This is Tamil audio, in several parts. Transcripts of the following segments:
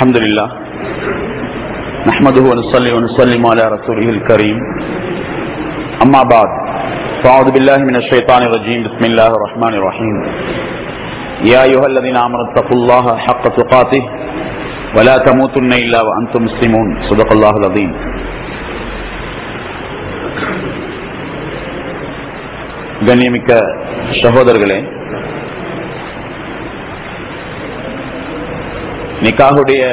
الحمد لله نحمده ونصلي ونسلم على رسوله الكريم أما بعد فأعوذ بالله من الشيطان الرجيم بسم الله الرحمن الرحيم يا أيها الذين آمنوا اتقوا الله حق تقاته ولا تموتن إلا وأنتم مسلمون صدق الله العظيم கண்ணியமிக்க சகோதரர்களே நிக்காஹுடைய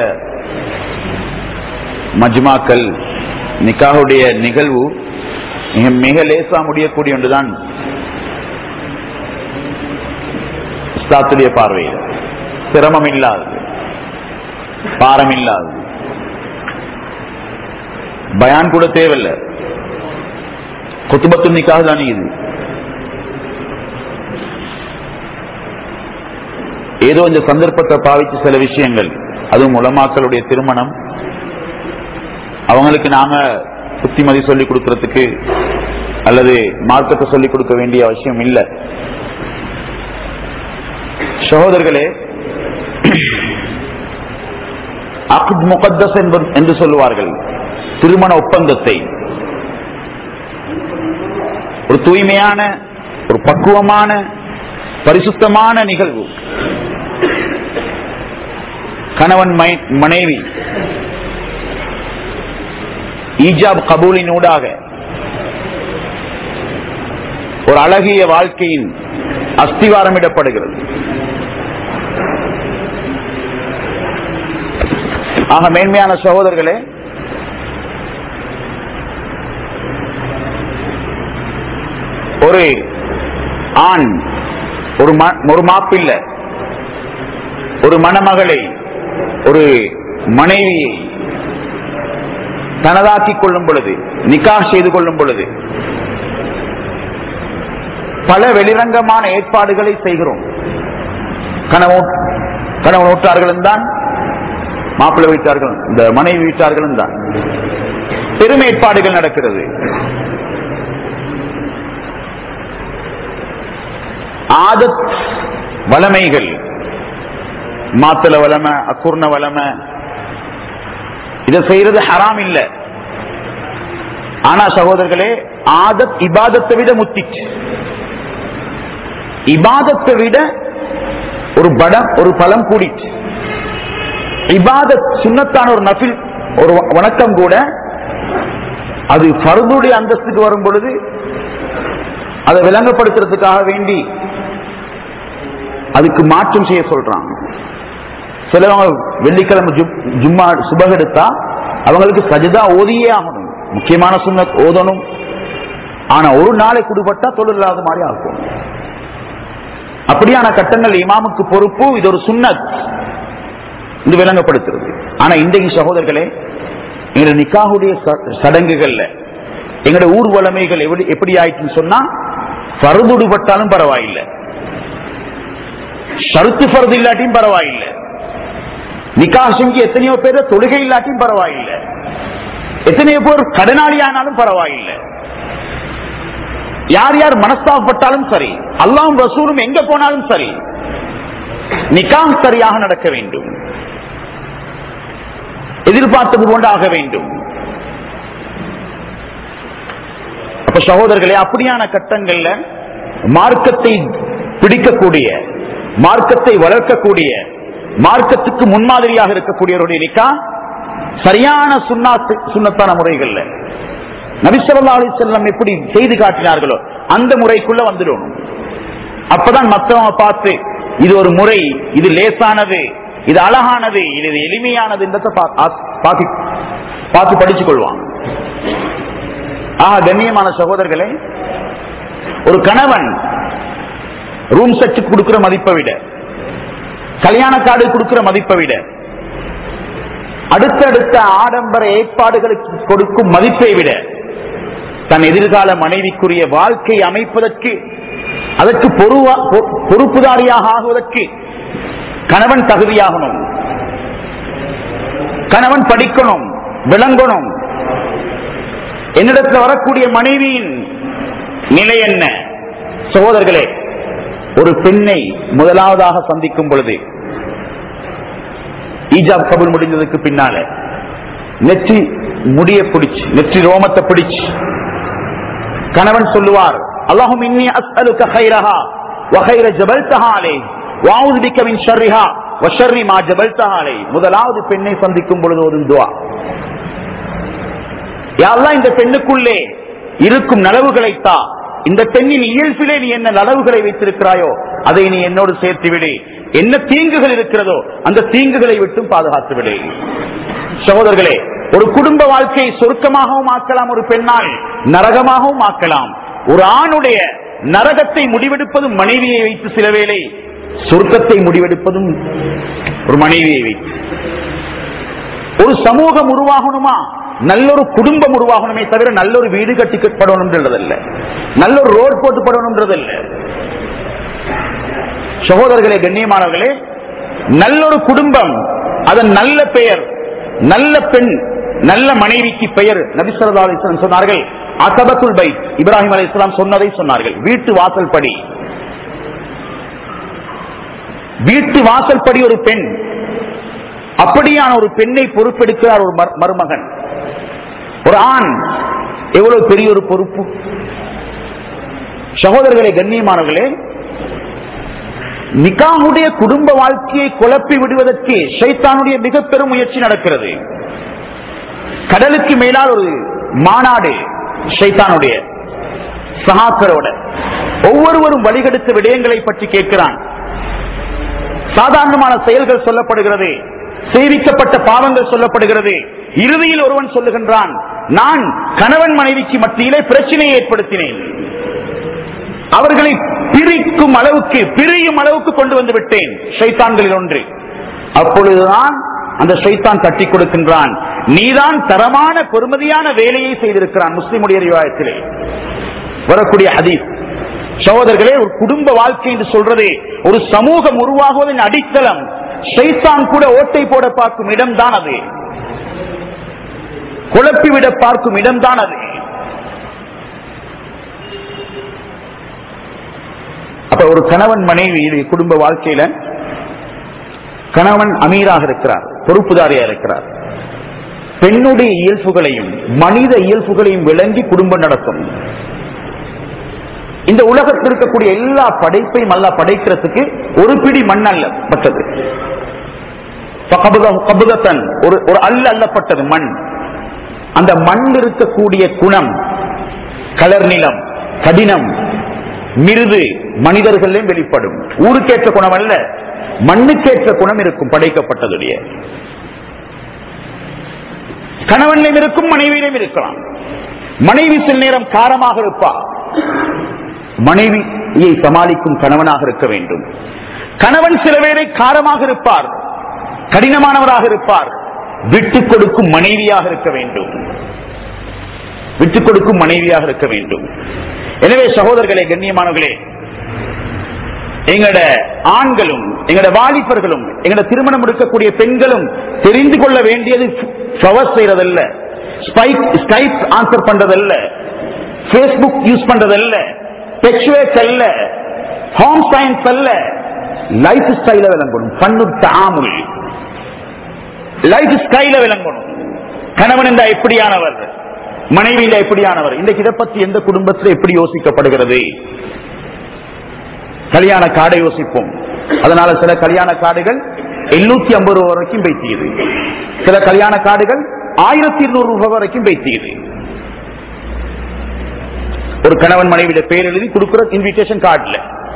மஜ்மாக்கள் நிக்காஹுடைய நிகழ்வு மிக மிக லேசா முடியக்கூடிய ஒன்றுதான் இஸ்லாத்துடைய பார்வையில் சிரமம் இல்லாதது பாரம் இல்லாதது பயான் கூட தேவையில்லை குத்துபத்து நிக்காக தானே இது ஏதோ இந்த சந்தர்ப்பத்தை பாவிச்சு சில விஷயங்கள் அதுவும் உலமாக்களுடைய திருமணம் அவங்களுக்கு நாங்க புத்திமதி சொல்லிக் கொடுக்கறதுக்கு அல்லது மார்க்கத்தை சொல்லிக் கொடுக்க வேண்டிய அவசியம் இல்லை சகோதரர்களே அக்த் முகத்தஸ் என்று சொல்லுவார்கள் திருமண ஒப்பந்தத்தை ஒரு தூய்மையான ஒரு பக்குவமான பரிசுத்தமான நிகழ்வு கணவன் மனைவி ஈஜாப் கபூலின் ஊடாக ஒரு அழகிய வாழ்க்கையின் அஸ்திவாரமிடப்படுகிறது ஆக மேன்மையான சகோதரர்களே ஒரு ஆண் ஒரு ஒரு மாப்பிள்ள ஒரு மணமகளை ஒரு மனைவியை தனதாக்கிக் கொள்ளும் பொழுது நிக்கா செய்து கொள்ளும் பொழுது பல வெளிரங்கமான ஏற்பாடுகளை செய்கிறோம் கணவன் கணவன் வீட்டார்களும் தான் மாப்பிள்ளை வீட்டார்கள் இந்த மனைவி வீட்டார்களும் தான் பெரும் ஏற்பாடுகள் நடக்கிறது ஆதத் வளமைகள் மாத்தல வளமை அக்குர்ண வளமை இதை செய்யறது ஹராம் இல்ல ஆனா சகோதரர்களே ஆதத் இபாதத்தை விட முத்திச்சு இபாதத்தை விட ஒரு படம் ஒரு பலம் கூடிச்சு இபாதத் சுண்ணத்தான ஒரு நபில் ஒரு வணக்கம் கூட அது பருதுடைய அந்தஸ்துக்கு வரும் பொழுது அதை விளங்கப்படுத்துறதுக்காக வேண்டி அதுக்கு மாற்றம் செய்ய சொல்றாங்க சிலவங்க வெள்ளிக்கிழமை ஜும்மா சுபக எடுத்தா அவங்களுக்கு சஜிதா ஓதியே ஆகணும் முக்கியமான சுண்ண ஓதணும் ஆனா ஒரு நாளை குடுபட்டா தொழில் இல்லாத மாதிரி ஆகும் அப்படியான கட்டங்கள் இமாமுக்கு பொறுப்பு இது ஒரு சுண்ணத் இது விளங்கப்படுத்துறது ஆனா இன்றைக்கு சகோதரர்களே எங்களுடைய நிக்காகுடைய சடங்குகள்ல எங்களுடைய ஊர்வலமைகள் எப்படி எப்படி ஆயிடுச்சுன்னு சொன்னா பருதுடுபட்டாலும் பரவாயில்லை ஷருத்து பருது இல்லாட்டியும் பரவாயில்லை நிக்கா செஞ்சு எத்தனையோ பேர் தொழுகை இல்லாட்டியும் பரவாயில்லை எத்தனையோ பேர் கடனாளி ஆனாலும் பரவாயில்லை யார் யார் மனஸ்தாபப்பட்டாலும் சரி அல்லாம் ரசூலும் எங்க போனாலும் சரி நிக்காம் சரியாக நடக்க வேண்டும் எதிர்பார்த்தது போன்று ஆக வேண்டும் அப்ப சகோதரர்களே அப்படியான கட்டங்கள்ல மார்க்கத்தை பிடிக்கக்கூடிய மார்க்கத்தை வளர்க்கக்கூடிய மார்க்கத்துக்கு முன்மாதிரியாக இருக்கக்கூடியவருடைய நிக்கா சரியான சுண்ணா சுண்ணத்தான முறைகள்ல நபிசல்லா அலி செல்லம் எப்படி செய்து காட்டினார்களோ அந்த முறைக்குள்ள வந்துடணும் அப்பதான் மற்றவங்க பார்த்து இது ஒரு முறை இது லேசானது இது அழகானது இது எளிமையானது பார்த்து படிச்சுக் கொள்வாங்க ஆக கண்ணியமான சகோதரர்களே ஒரு கணவன் ரூம் செட் கொடுக்கிற மதிப்பை விட கல்யாண கார்டு கொடுக்கிற மதிப்பை விட அடுத்தடுத்த ஆடம்பர ஏற்பாடுகளுக்கு கொடுக்கும் மதிப்பை விட தன் எதிர்கால மனைவிக்குரிய வாழ்க்கை அமைப்பதற்கு அதற்கு பொறுப்புதாரியாக ஆகுவதற்கு கணவன் தகுதியாகணும் கணவன் படிக்கணும் விளங்கணும் என்னிடத்தில் வரக்கூடிய மனைவியின் நிலை என்ன சகோதரர்களே ஒரு பெண்ணை முதலாவதாக சந்திக்கும் பொழுது ஈஜாப் கபூல் முடிந்ததுக்கு பின்னால நெற்றி முடிய பிடிச்சு நெற்றி ரோமத்தை பிடிச்சு கணவன் சொல்லுவார் அல்லாஹும் இன்னி அஸ்அலுக கைரஹா வகைர ஜபல்தஹா அலை வாவுது பிக்க மின் ஷர்ரிஹா வஷர்ரி மா ஜபல்தஹா அலை முதலாவது பெண்ணை சந்திக்கும் பொழுது ஒரு துவா யா அல்லாஹ் இந்த பெண்ணுக்குள்ளே இருக்கும் நலவுகளை தா இந்த பெண்ணின் இயல்பிலே நீ என்ன நலவுகளை வைத்திருக்கிறாயோ அதை நீ என்னோடு சேர்த்து விடு என்ன தீங்குகள் இருக்கிறதோ அந்த தீங்குகளை விட்டும் பாதுகாத்து விடு சகோதரர்களே ஒரு குடும்ப வாழ்க்கையை சொர்க்கமாகவும் ஆக்கலாம் ஒரு பெண்ணால் நரகமாகவும் ஆக்கலாம் ஒரு ஆணுடைய நரகத்தை முடிவெடுப்பது மனைவியை வைத்து சில வேளை சொர்க்கத்தை முடிவெடுப்பதும் ஒரு மனைவியை வைத்து ஒரு சமூகம் உருவாகணுமா நல்லொரு குடும்பம் உருவாகணுமே தவிர நல்லொரு வீடு கட்டிக்கப்படணும்ன்றதல்ல நல்லொரு ரோட் போட்டுப்படணும்ன்றதல்ல சகோதரர்களே கண்ணியமானவர்களே நல்லொரு குடும்பம் அதன் நல்ல பெயர் நல்ல பெண் நல்ல மனைவிக்கு பெயர் நபிசல்லா அலிஸ்லாம் சொன்னார்கள் அசபத்துல் பை இப்ராஹிம் அலி இஸ்லாம் சொன்னதை சொன்னார்கள் வீட்டு வாசல் படி வீட்டு வாசல் படி ஒரு பெண் அப்படியான ஒரு பெண்ணை பொறுப்பெடுக்கிறார் ஒரு மரு- மருமகன் ஒரு ஆண் எவ்வளவு பெரிய ஒரு பொறுப்பு சகோதரர்களே கண்ணியமானவர்களே நிகாவுடைய குடும்ப வாழ்க்கையை குழப்பி விடுவதற்கு ஷைத்தானுடைய மிக பெரும் முயற்சி நடக்கிறது கடலுக்கு மேலால் ஒரு மாநாடு ஷைத்தானுடைய சகாக்கரோட ஒவ்வொருவரும் வழிகெடுத்த விடயங்களை பற்றி கேட்கிறான் சாதாரணமான செயல்கள் சொல்லப்படுகிறது சேவிக்கப்பட்ட பாவங்கள் சொல்லப்படுகிறது இறுதியில் ஒருவன் சொல்லுகின்றான் நான் கணவன் மனைவிக்கு மத்தியிலே பிரச்சனையை ஏற்படுத்தினேன் அவர்களை பிரிக்கும் அளவுக்கு பிரியும் அளவுக்கு கொண்டு வந்து விட்டேன் ஷைத்தான்களில் ஒன்று அப்பொழுதுதான் அந்த ஷைத்தான் தட்டி கொடுக்கின்றான் நீதான் தரமான பொறுமதியான வேலையை செய்திருக்கிறான் முஸ்லிமுடைய ரிவாயத்திலே வரக்கூடிய ஹதீஸ் சகோதரர்களே ஒரு குடும்ப வாழ்க்கை என்று சொல்றதே ஒரு சமூகம் உருவாகுவதன் அடித்தளம் ஷைத்தான் கூட ஓட்டை போட பார்க்கும் இடம்தான் அது குழப்பிவிட பார்க்கும் இடம்தான் அது அப்ப ஒரு கணவன் மனைவி இது குடும்ப வாழ்க்கையில கணவன் அமீராக இருக்கிறார் பொறுப்புதாரியா இருக்கிறார் பெண்ணுடைய இயல்புகளையும் மனித இயல்புகளையும் விளங்கி குடும்பம் நடத்தும் இந்த உலகத்தில் இருக்கக்கூடிய எல்லா படைப்பையும் அல்ல படைக்கிறதுக்கு ஒரு பிடி மண் அல்லப்பட்டது ஃபகபுத- கபுதத்தன், ஒரு ஒரு அல்ல அல்லப்பட்டது மண் அந்த மண் இருக்கக்கூடிய குணம் கலர் நிலம் கடினம் மிருது மனிதர்களையும் வெளிப்படும் ஊருக்கேற்ற குணம் அல்ல மண்ணுக்கேற்ற குணம் இருக்கும் படைக்கப்பட்டதுடைய கணவனிலும் இருக்கும் மனைவியிலும் இருக்கலாம் மனைவி சில நேரம் காரமாக இருப்பா மனைவியை சமாளிக்கும் கணவனாக இருக்க வேண்டும் கணவன் சில பேரை காரமாக இருப்பார் கடினமானவராக இருப்பார் விட்டுக் கொடுக்கும் மனைவியாக இருக்க வேண்டும் விட்டுக் கொடுக்கும் மனைவியாக இருக்க வேண்டும் எனவே சகோதரர்களே கண்ணியமானவர்களே எங்கட ஆண்களும் எங்கட வாலிபர்களும் எங்கட திருமணம் எடுக்கக்கூடிய பெண்களும் தெரிந்து கொள்ள வேண்டியது ஃபிளவர் செய்யறதல்ல ஸ்பைக் ஸ்கைப் ஆன்சர் பண்றதல்ல ஃபேஸ்புக் யூஸ் பண்றதல்ல பெக்சுவேட் அல்ல ஹோம் சயின்ஸ் அல்ல லைஃப் ஸ்டைல விளங்கணும் பண்ணு தாமுல் லைஃப் ஸ்டைல விளங்கணும் கணவன் என்றா எப்படியானவர் மனைவியில எப்படியானவர் இன்றைக்கு இதை பத்தி எந்த குடும்பத்தில் எப்படி யோசிக்கப்படுகிறது கல்யாண காடை யோசிப்போம் அதனால சில கல்யாண காடுகள் எண்ணூத்தி ஐம்பது ரூபாய் வரைக்கும் வைத்தியது சில கல்யாண காடுகள் ஆயிரத்தி இருநூறு ரூபாய் வரைக்கும் வைத்தியது ஒரு கணவன் மனைவியில பேர் எழுதி கொடுக்கிற இன்விடேஷன் கார்டுல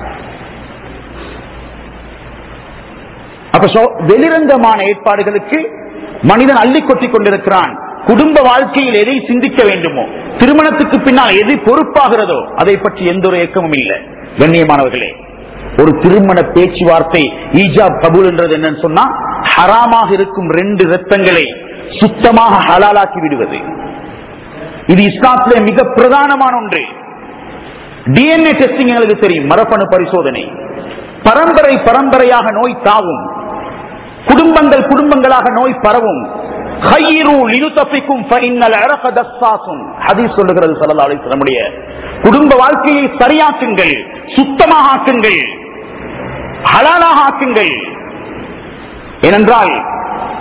அப்ப so, வெளிரங்கமான ஏற்பாடுகளுக்கு மனிதன் அள்ளி கொட்டிக் கொண்டிருக்கிறான் குடும்ப வாழ்க்கையில் எதை சிந்திக்க வேண்டுமோ திருமணத்துக்கு பின்னால் எது பொறுப்பாகிறதோ அதை பற்றி எந்த ஒரு இயக்கமும் இல்லை கண்ணியமானவர்களே ஒரு திருமண பேச்சுவார்த்தை ஈஜாப் கபூல் என்றது என்னன்னு சொன்னா ஹராமாக இருக்கும் ரெண்டு ரத்தங்களை சுத்தமாக ஹலாலாக்கி விடுவது இது இஸ்லாத்திலே மிக பிரதானமான ஒன்று டிஎன்ஏ டெஸ்டிங் எங்களுக்கு தெரியும் மரபணு பரிசோதனை பரம்பரை பரம்பரையாக நோய் தாவும் குடும்பங்கள் குடும்பங்களாக நோய் பரவும் خيروا لنطفكم فإن العرق دساس ஹதீஸ் சொல்லுகிறது ஸல்லல்லாஹு அலைஹி வஸல்லமுடைய குடும்ப வாழ்க்கையை சரியாக்குங்கள் சுத்தமாக ஆக்குங்கள் ஹலாலாக ஆக்குங்கள் ஏனென்றால்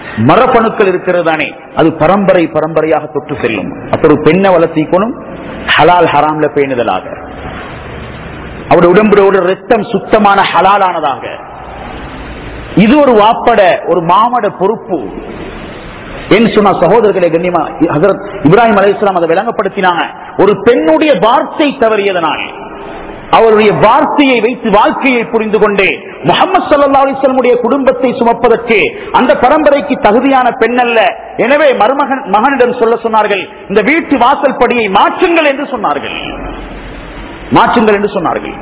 மரபணுக்கள் இருக்கிறது தானே அது பரம்பரை பரம்பரையாக தொட்டு செல்லும் அப்ப ஒரு பெண்ணை வளர்த்திக்கணும் ஹலால் ஹராம்ல பேணுதலாக அவருடைய உடம்புடைய ரத்தம் சுத்தமான ஹலாலானதாக இது ஒரு வாப்பட ஒரு மாமட பொறுப்பு என்று சொன்ன சகோதரர்களை கண்ணியமா ஹசரத் இப்ராஹிம் அலைஹிஸ்ஸலாம் அதை விளங்கப்படுத்தினாங்க ஒரு பெண்ணுடைய வார்த்தை தவறியதனால் அவருடைய வார்த்தையை வைத்து வாழ்க்கையை புரிந்து கொண்டே முகமது சல்லா அலிஸ்லமுடைய குடும்பத்தை சுமப்பதற்கு அந்த பரம்பரைக்கு தகுதியான பெண் அல்ல எனவே மருமகன் மகனிடம் சொல்ல சொன்னார்கள் இந்த வீட்டு வாசல் படியை மாற்றுங்கள் என்று சொன்னார்கள் மாற்றுங்கள் என்று சொன்னார்கள்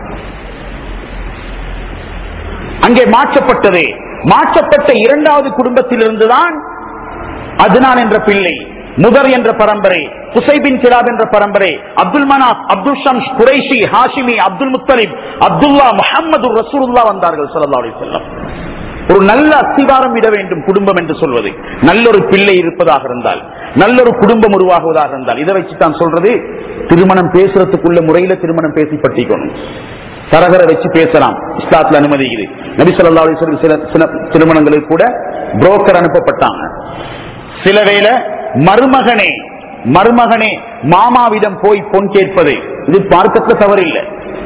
அங்கே மாற்றப்பட்டது மாற்றப்பட்ட இரண்டாவது குடும்பத்திலிருந்துதான் அதுனான் என்ற பிள்ளை முதர் என்ற பரம்பரை குசைபின் கிலாப் என்ற பரம்பரை அப்துல் மனாப் அப்துல் ஷம்ஸ் குரைஷி ஹாஷிமி அப்துல் முத்தலிப் அப்துல்லா முஹம்மது ரசூலுல்லா வந்தார்கள் ஸல்லல்லாஹு அலைஹி வஸல்லம் ஒரு நல்ல அஸ்திவாரம் இட வேண்டும் குடும்பம் என்று சொல்வது நல்லொரு பிள்ளை இருப்பதாக இருந்தால் நல்லொரு குடும்பம் உருவாகுவதாக இருந்தால் இதை வச்சு தான் சொல்றது திருமணம் பேசுறதுக்குள்ள முறையில திருமணம் பேசி பட்டிக்கணும் தரகரை வச்சு பேசலாம் இஸ்லாத்துல அனுமதி இது நபி ஸல்லல்லாஹு அலைஹி வஸல்லம் சில சில திருமணங்களுக்கு கூட புரோக்கர் அனுப்பப்பட்டாங்க சில வேளை மருமகனே மருமகனே மாமாவிடம் போய் பொன் கேட்பது இது பார்க்கத்த தவறில்லை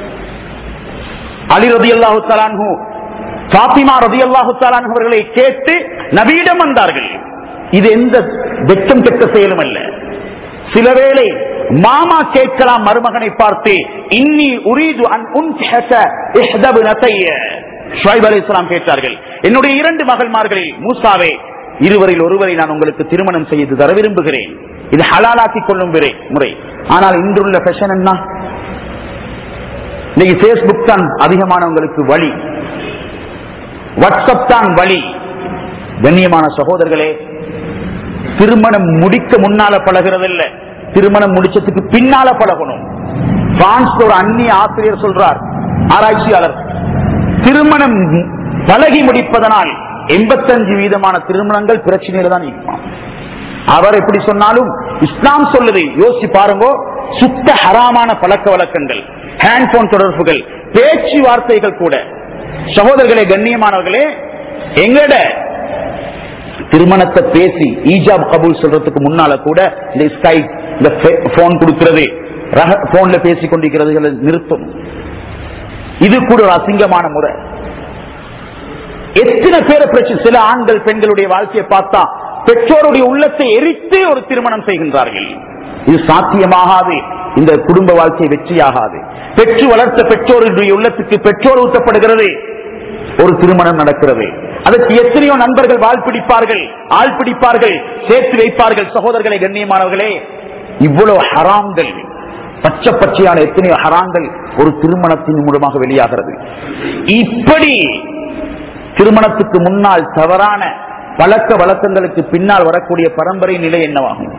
அலி ரதி அல்லாஹு தலான்ஹு பாத்திமா ரதி அல்லாஹு தலான்ஹு அவர்களை கேட்டு நபியிடம் வந்தார்கள் இது எந்த வெட்கம் கெட்ட செயலும் அல்ல சில வேளை மாமா கேட்கலாம் மருமகனை பார்த்து இன்னி உரீது அன் உன்ஹக இஹ்தபனதைய ஷுவைப் அலைஹிஸ்ஸலாம் கேட்டார்கள் என்னுடைய இரண்டு மகள்மார்களில் மூசாவே இருவரில் ஒருவரை நான் உங்களுக்கு திருமணம் செய்து தர விரும்புகிறேன் இது ஹலாலாக்கி கொள்ளும் விரை- முறை ஆனால் இன்றுள்ள ஃபேஷன் என்ன இன்னைக்கு பேஸ்புக் தான் அதிகமானவங்களுக்கு வழி வாட்ஸ்அப் தான் வழி கண்ணியமான சகோதரர்களே திருமணம் முடிக்க முன்னால பழகிறதில்ல திருமணம் முடிச்சதுக்கு பின்னால பழகணும் பிரான்ஸ்ல ஒரு அந்நிய ஆசிரியர் சொல்றார் ஆராய்ச்சியாளர் திருமணம் பழகி முடிப்பதனால் எண்பத்தஞ்சு வீதமான திருமணங்கள் பிரச்சனையில தான் நிற்கும் அவர் எப்படி சொன்னாலும் இஸ்லாம் சொல்லுது யோசிச்சு பாருங்க சுத்த ஹராமான பழக்க வழக்கங்கள் ஹேண்ட்போன் தொடர்புகள் பேச்சுவார்த்தைகள் கூட சகோதரர்களே கண்ணியமானவர்களே எங்கட திருமணத்தை பேசி ஈஜாப் கபூல் சொல்றதுக்கு முன்னால கூட இந்த ஸ்கைப் இந்த போன் கொடுக்கிறது போன்ல பேசி கொண்டிருக்கிறது நிறுத்தும் இது கூட ஒரு அசிங்கமான முறை எத்தனை பேரை பிரச்சனை சில ஆண்கள் பெண்களுடைய வாழ்க்கையை பார்த்தா பெற்றோருடைய உள்ளத்தை எரித்து ஒரு திருமணம் செய்கின்றார்கள் இது சாத்தியமாகாது இந்த குடும்ப வாழ்க்கை வெற்றியாகாது பெற்று வளர்த்த பெற்றோருடைய உள்ளத்துக்கு பெற்றோர் ஊட்டப்படுகிறது ஒரு திருமணம் நடக்கிறது அதற்கு எத்தனையோ நண்பர்கள் வாழ் பிடிப்பார்கள் ஆள் பிடிப்பார்கள் சேர்த்து வைப்பார்கள் சகோதரர்களை கண்ணியமானவர்களே இவ்வளவு ஹராம்கள் பச்சை பச்சையான எத்தனையோ ஹராங்கள் ஒரு திருமணத்தின் மூலமாக வெளியாகிறது இப்படி திருமணத்துக்கு முன்னால் தவறான பழக்க வழக்கங்களுக்கு பின்னால் வரக்கூடிய பரம்பரை நிலை என்னவாகும்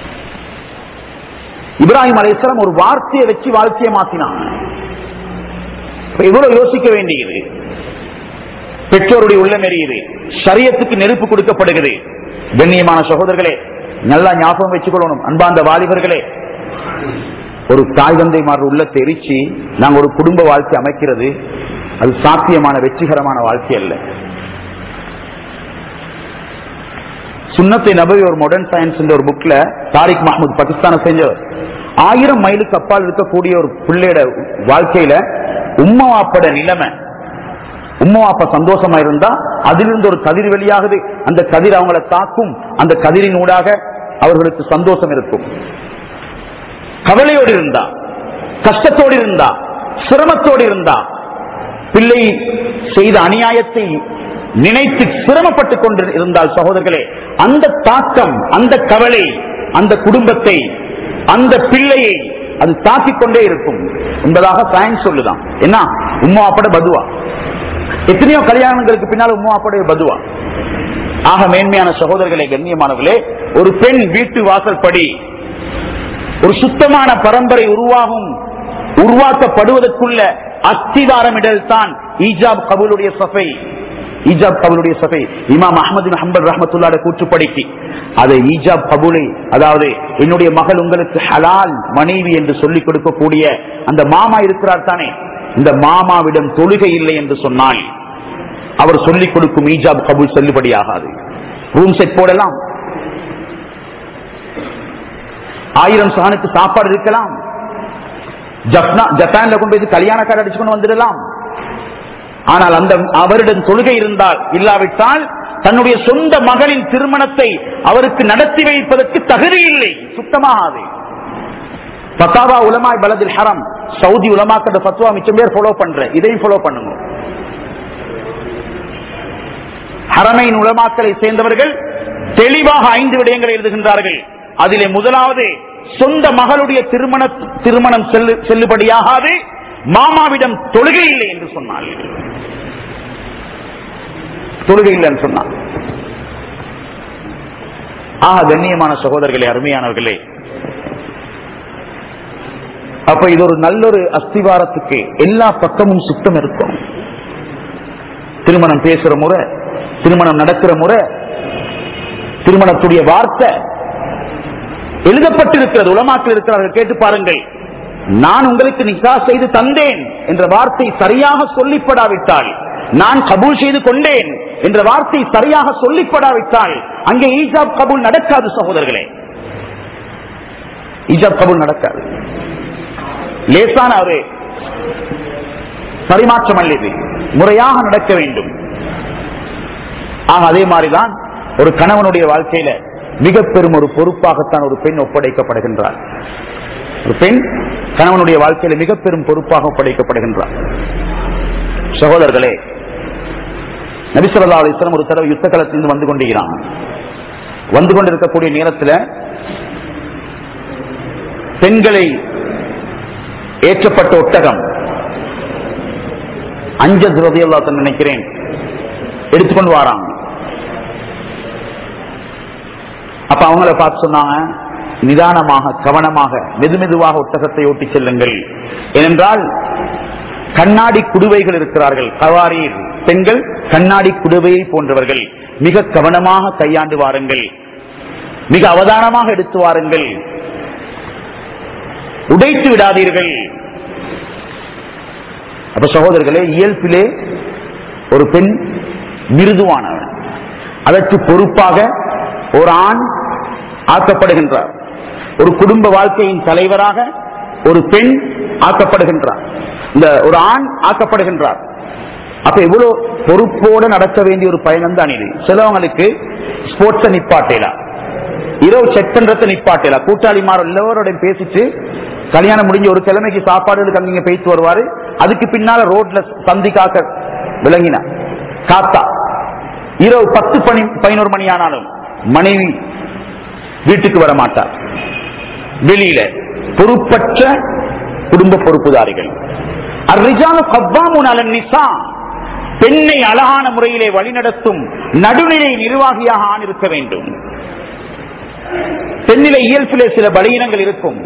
இப்ராஹிம் அலையாம் ஒரு வார்த்தையை வச்சு வாழ்க்கையை மாத்தினாங்க இப்ப இவ்வளவு யோசிக்க வேண்டியது பெற்றோருடைய உள்ளம் எரியுது சரியத்துக்கு நெருப்பு கொடுக்கப்படுகிறது கண்ணியமான சகோதரர்களே நல்லா ஞாபகம் வச்சுக்கொள்ளணும் அன்பாந்த வாலிபர்களே ஒரு தாய் தந்தை மாற உள்ளத்தை எரிச்சு நாங்க ஒரு குடும்ப வாழ்க்கை அமைக்கிறது அது சாத்தியமான வெற்றிகரமான வாழ்க்கை அல்ல சுன்னத்தை நபவி ஒரு மாடர்ன் சயின்ஸ் ஒரு புக்ல தாரிக் மஹமூத் பாகிஸ்தான செஞ்சவர் ஆயிரம் மைலுக்கு அப்பால் இருக்கக்கூடிய ஒரு பிள்ளையோட வாழ்க்கையில உம்மவாப்பட நிலைமை உம்மவாப்ப சந்தோஷமா இருந்தா அதிலிருந்து ஒரு கதிர் வெளியாகுது அந்த கதிர் அவங்களை தாக்கும் அந்த கதிரின் ஊடாக அவர்களுக்கு சந்தோஷம் இருக்கும் கவலையோடு இருந்தா கஷ்டத்தோடு இருந்தா சிரமத்தோடு இருந்தா பிள்ளை செய்த அநியாயத்தை நினைத்து சிரமப்பட்டுக் கொண்டு இருந்தால் சகோதரர்களே அந்த தாக்கம் அந்த கவலை அந்த குடும்பத்தை அந்த பிள்ளையை அது தாக்கிக் கொண்டே இருக்கும் என்பதாக சயின்ஸ் சொல்லுதான் என்ன உம்மா அப்பட பதுவா எத்தனையோ கல்யாணங்களுக்கு பின்னால் உம்மா அப்படைய பதுவா ஆக மேன்மையான சகோதரர்களே கண்ணியமானவர்களே ஒரு பெண் வீட்டு வாசல் படி ஒரு சுத்தமான பரம்பரை உருவாகும் உருவாக்கப்படுவதற்குள்ள அஸ்திவாரமிடல் தான் ஈஜாப் கபூலுடைய சஃபை ஈஜாப் கபூலுடைய சஃபை இமாம் அஹமது ஹம்பல் ரஹமத்துல்லாட கூற்றுப்படிக்கு அதை ஈஜாப் கபூலை அதாவது என்னுடைய மகள் உங்களுக்கு ஹலால் மனைவி என்று சொல்லிக் கொடுக்கக்கூடிய அந்த மாமா இருக்கிறார் தானே இந்த மாமாவிடம் தொழுகை இல்லை என்று சொன்னால் அவர் சொல்லிக் கொடுக்கும் ஈஜாப் கபூல் செல்லுபடியாகாது ரூம் செட் போடலாம் ஆயிரம் சகனுக்கு சாப்பாடு இருக்கலாம் ஜப்னா ஜப்பான்ல கொண்டு போய் கல்யாண கார்டு அடிச்சு கொண்டு வந்துடலாம் ஆனால் அந்த அவரிடம் தொழுகை இருந்தால் இல்லாவிட்டால் தன்னுடைய சொந்த மகளின் திருமணத்தை அவருக்கு நடத்தி வைப்பதற்கு தகுதி இல்லை சுத்தமாகாது பத்தாவா உலமாய் பலதில் ஹரம் சவுதி உலமாக்கிற பத்துவா மிச்சம் பேர் ஃபாலோ பண்ற இதையும் ஃபாலோ பண்ணுங்க ஹரமையின் உலமாக்களை சேர்ந்தவர்கள் தெளிவாக ஐந்து விடயங்களை எழுதுகின்றார்கள் அதிலே முதலாவது சொந்த மகளுடைய திருமண திருமணம் செல்லு செல்லுபடியாகாது மாமாவிடம் தொழுகை இல்லை என்று சொன்னாள் தொழுகை இல்லைன்னு சொன்னான் ஆக கண்ணியமான சகோதரர்களே அருமையானவர்களே அப்ப இது ஒரு நல்லொரு அஸ்திவாரத்துக்கு எல்லா பக்கமும் சுத்தம் இருக்கும் திருமணம் பேசுற முறை திருமணம் நடக்கிற முறை திருமணத்துடைய வார்த்தை எழுதப்பட்டிருக்கிறது உலமாக்கில் இருக்கிறார்கள் கேட்டு பாருங்கள் நான் உங்களுக்கு நிக்கா செய்து தந்தேன் என்ற வார்த்தை சரியாக சொல்லிப்படாவிட்டால் நான் கபூல் செய்து கொண்டேன் என்ற வார்த்தை சரியாக சொல்லிப்படாவிட்டால் அங்கே ஈஜாப் கபூல் நடக்காது சகோதரர்களே ஈஜாப் கபூல் நடக்காது லேசான ஒரு பரிமாற்றம் அல்ல இது முறையாக நடக்க வேண்டும் ஆக அதே மாதிரிதான் ஒரு கணவனுடைய வாழ்க்கையில மிக பெரும் ஒரு பொறுப்பாகத்தான் ஒரு பெண் ஒப்படைக்கப்படுகின்றார் ஒரு பெண் கணவனுடைய வாழ்க்கையில மிக பெரும் பொறுப்பாக ஒப்படைக்கப்படுகின்றார் சகோதரர்களே நபிசல்லா அலிஸ்லாம் ஒரு தடவை யுத்த களத்திலிருந்து வந்து கொண்டிருக்கிறான் வந்து கொண்டிருக்கக்கூடிய நேரத்தில் பெண்களை ஏற்றப்பட்ட ஒட்டகம் அஞ்ச துரதியல்லா நினைக்கிறேன் எடுத்துக்கொண்டு வராங்க அப்ப அவங்கள பார்த்து சொன்னாங்க நிதானமாக கவனமாக மெதுமெதுவாக ஒட்டகத்தை ஓட்டி செல்லுங்கள் ஏனென்றால் கண்ணாடி குடுவைகள் இருக்கிறார்கள் கவாரீர் பெண்கள் கண்ணாடி குடுவையை போன்றவர்கள் மிக கவனமாக கையாண்டு வாருங்கள் மிக அவதானமாக எடுத்து வாருங்கள் உடைத்து விடாதீர்கள் அப்ப சகோதரர்களே இயல்பிலே ஒரு பெண் மிருதுவானவன் அதற்கு பொறுப்பாக ஒரு ஆண் ஆக்கப்படுகின்றார் ஒரு குடும்ப வாழ்க்கையின் தலைவராக ஒரு பெண் ஆக்கப்படுகின்றார் இந்த ஒரு ஆண் ஆக்கப்படுகின்றார் அப்ப எவ்வளவு பொறுப்போடு நடக்க வேண்டிய ஒரு பயணம் தான் இது சிலவங்களுக்கு ஸ்போர்ட்ஸை நிப்பாட்டலாம் இரவு செக் பண்றத நிப்பாட்டலாம் கூட்டாளிமார் எல்லோரோட பேசிட்டு கல்யாணம் முடிஞ்ச ஒரு கிழமைக்கு சாப்பாடு அங்க பேசி வருவாரு அதுக்கு பின்னால ரோட்ல சந்தி காக்க விளங்கினா காத்தா இரவு பத்து பணி பதினோரு மணி ஆனாலும் மனைவி வீட்டுக்கு வர மாட்டார் வெளியில பொறுப்பற்ற குடும்ப பொறுப்புதாரிகள் அர்ரிஜானு கவ்வாமுன் அலன் நிசா பெண்ணை அழகான முறையிலே வழிநடத்தும் நடுநிலை நிர்வாகியாக ஆண் இருக்க வேண்டும் பெண்ணிலை இயல்பிலே சில பலகீனங்கள் இருக்கும்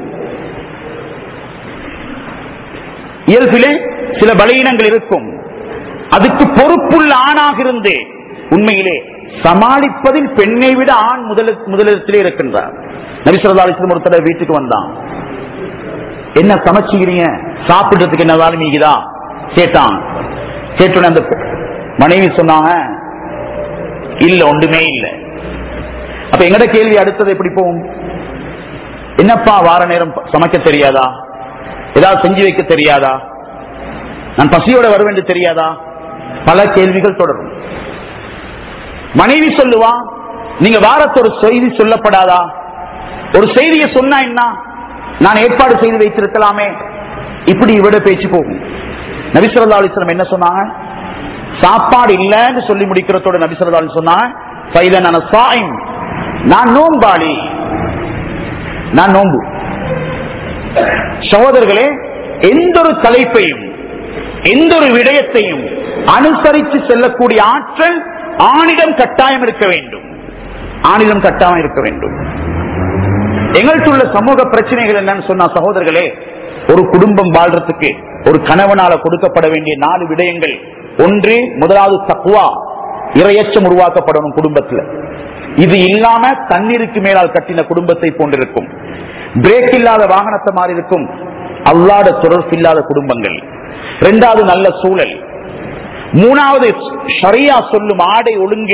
இயல்பிலே சில பலகீனங்கள் இருக்கும் அதுக்கு பொறுப்புள்ள ஆணாக இருந்து உண்மையிலே சமாளிப்பதில் பெண்ணை விட ஆண் முதல முதலிடத்திலே இருக்கின்றார் நபிசரதாலிசம் ஒருத்தர வீட்டுக்கு வந்தான் என்ன சமைச்சுக்கிறீங்க சாப்பிடுறதுக்கு என்ன வேலை மீகுதா கேட்டான் கேட்டோன்னு அந்த மனைவி சொன்னாங்க இல்ல ஒன்றுமே இல்ல அப்ப எங்கட கேள்வி அடுத்தது எப்படி போகும் என்னப்பா வார நேரம் சமைக்க தெரியாதா ஏதாவது செஞ்சு வைக்க தெரியாதா நான் பசியோட வருவேன் தெரியாதா பல கேள்விகள் தொடரும் மனைவி சொல்லுவா நீங்க வாரத்து ஒரு செய்தி சொல்லப்படாதா ஒரு செய்தியை சொன்னா என்ன நான் ஏற்பாடு செய்து வைத்திருக்கலாமே இப்படி இவிட பேச்சு போகும் நபிசரல்லா அலிஸ்லாம் என்ன சொன்னாங்க சாப்பாடு இல்லைன்னு சொல்லி முடிக்கிறதோட நபிசரல்லா அலி சொன்னாங்க சாயம் நான் நோம்பாளி நான் நோம்பு சகோதரர்களே எந்த ஒரு தலைப்பையும் எந்த ஒரு விடயத்தையும் அனுசரித்து செல்லக்கூடிய ஆற்றல் ஆணிடம் கட்டாயம் இருக்க வேண்டும் ஆணிடம் கட்டாயம் இருக்க வேண்டும் எங்கள்கிட்ட உள்ள சமூக பிரச்சனைகள் என்னன்னு சொன்னா சகோதரர்களே ஒரு குடும்பம் வாழ்றதுக்கு ஒரு கணவனால கொடுக்கப்பட வேண்டிய நாலு விடயங்கள் ஒன்று முதலாவது தக்குவா இரையச்சம் உருவாக்கப்படணும் குடும்பத்துல இது இல்லாம தண்ணீருக்கு மேலால் கட்டின குடும்பத்தை போன்றிருக்கும் பிரேக் இல்லாத வாகனத்தை மாதிரி இருக்கும் அல்லாத தொடர்பு இல்லாத குடும்பங்கள் இரண்டாவது நல்ல சூழல் மூணாவது ஷரியா சொல்லும் ஆடை ஒழுங்கு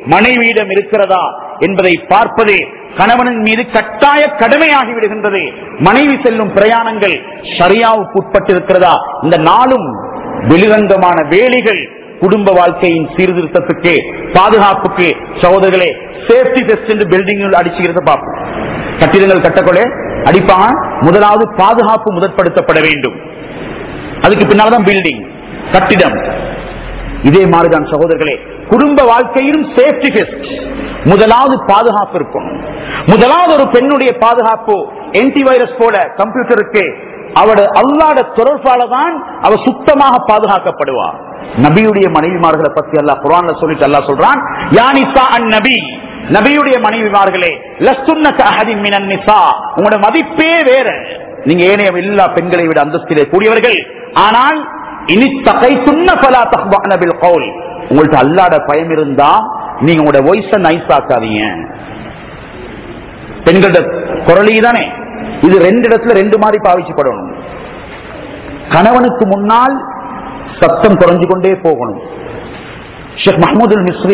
மனைவியிடம் இருக்கிறதா என்பதை பார்ப்பது கணவனின் மீது கட்டாய கடமையாகி விடுகின்றது மனைவி செல்லும் பிரயாணங்கள் சரியாவுக்கு உட்பட்டிருக்கிறதா இந்த நாளும் வெளிரங்கமான வேலைகள் குடும்ப வாழ்க்கையின் சீர்திருத்தத்துக்கு பாதுகாப்புக்கு சகோதரர்களே சேஃப்டி டெஸ்ட் என்று பில்டிங் அடிச்சுக்கிறத பார்ப்போம் கட்டிடங்கள் கட்டக்கொள்ள அடிப்பாங்க முதலாவது பாதுகாப்பு முதற்படுத்தப்பட வேண்டும் அதுக்கு பின்னால்தான் பில்டிங் கட்டிடம் இதே மாதிரிதான் சகோதரர்களே குடும்ப வாழ்க்கையிலும் சேஃப்டி டெஸ்ட் முதலாவது பாதுகாப்பு இருக்கும் முதலாவது ஒரு பெண்ணுடைய பாதுகாப்பு ஆன்டி வைரஸ் போல கம்ப்யூட்டருக்கு அவட அல்லாட தொடர்பால தான் அவ சுத்தமாக பாதுகாக்கப்படுவார் நபியுடைய மனைவிமார்களை பத்தி அல்லாஹ் குரான்ல சொல்லிட்டு அல்லாஹ் சொல்றான் யானிசா அன் நபி நபியுடைய மனைவிமார்களே லஸ்துன்னக அஹதின் மினன் நிசா உங்களோட மதிப்பே வேற நீங்க ஏனைய எல்லா பெண்களை விட அந்தஸ்திலே கூடியவர்கள் ஆனால் இனி தகை சுன்ன பலா தஹ்பான பில் கௌல் உங்கள்ட்ட அல்லாட பயம் இருந்தா நீங்க உங்களோட வயச நைஸ் ஆக்காதீங்க பெண்களோட குரலி தானே இது ரெண்டு இடத்துல ரெண்டு மாதிரி பாவிச்சுப்படணும் கணவனுக்கு முன்னால் சத்தம் குறைஞ்சு கொண்டே போகணும் ஷேக் மஹமூது மிஸ்ரி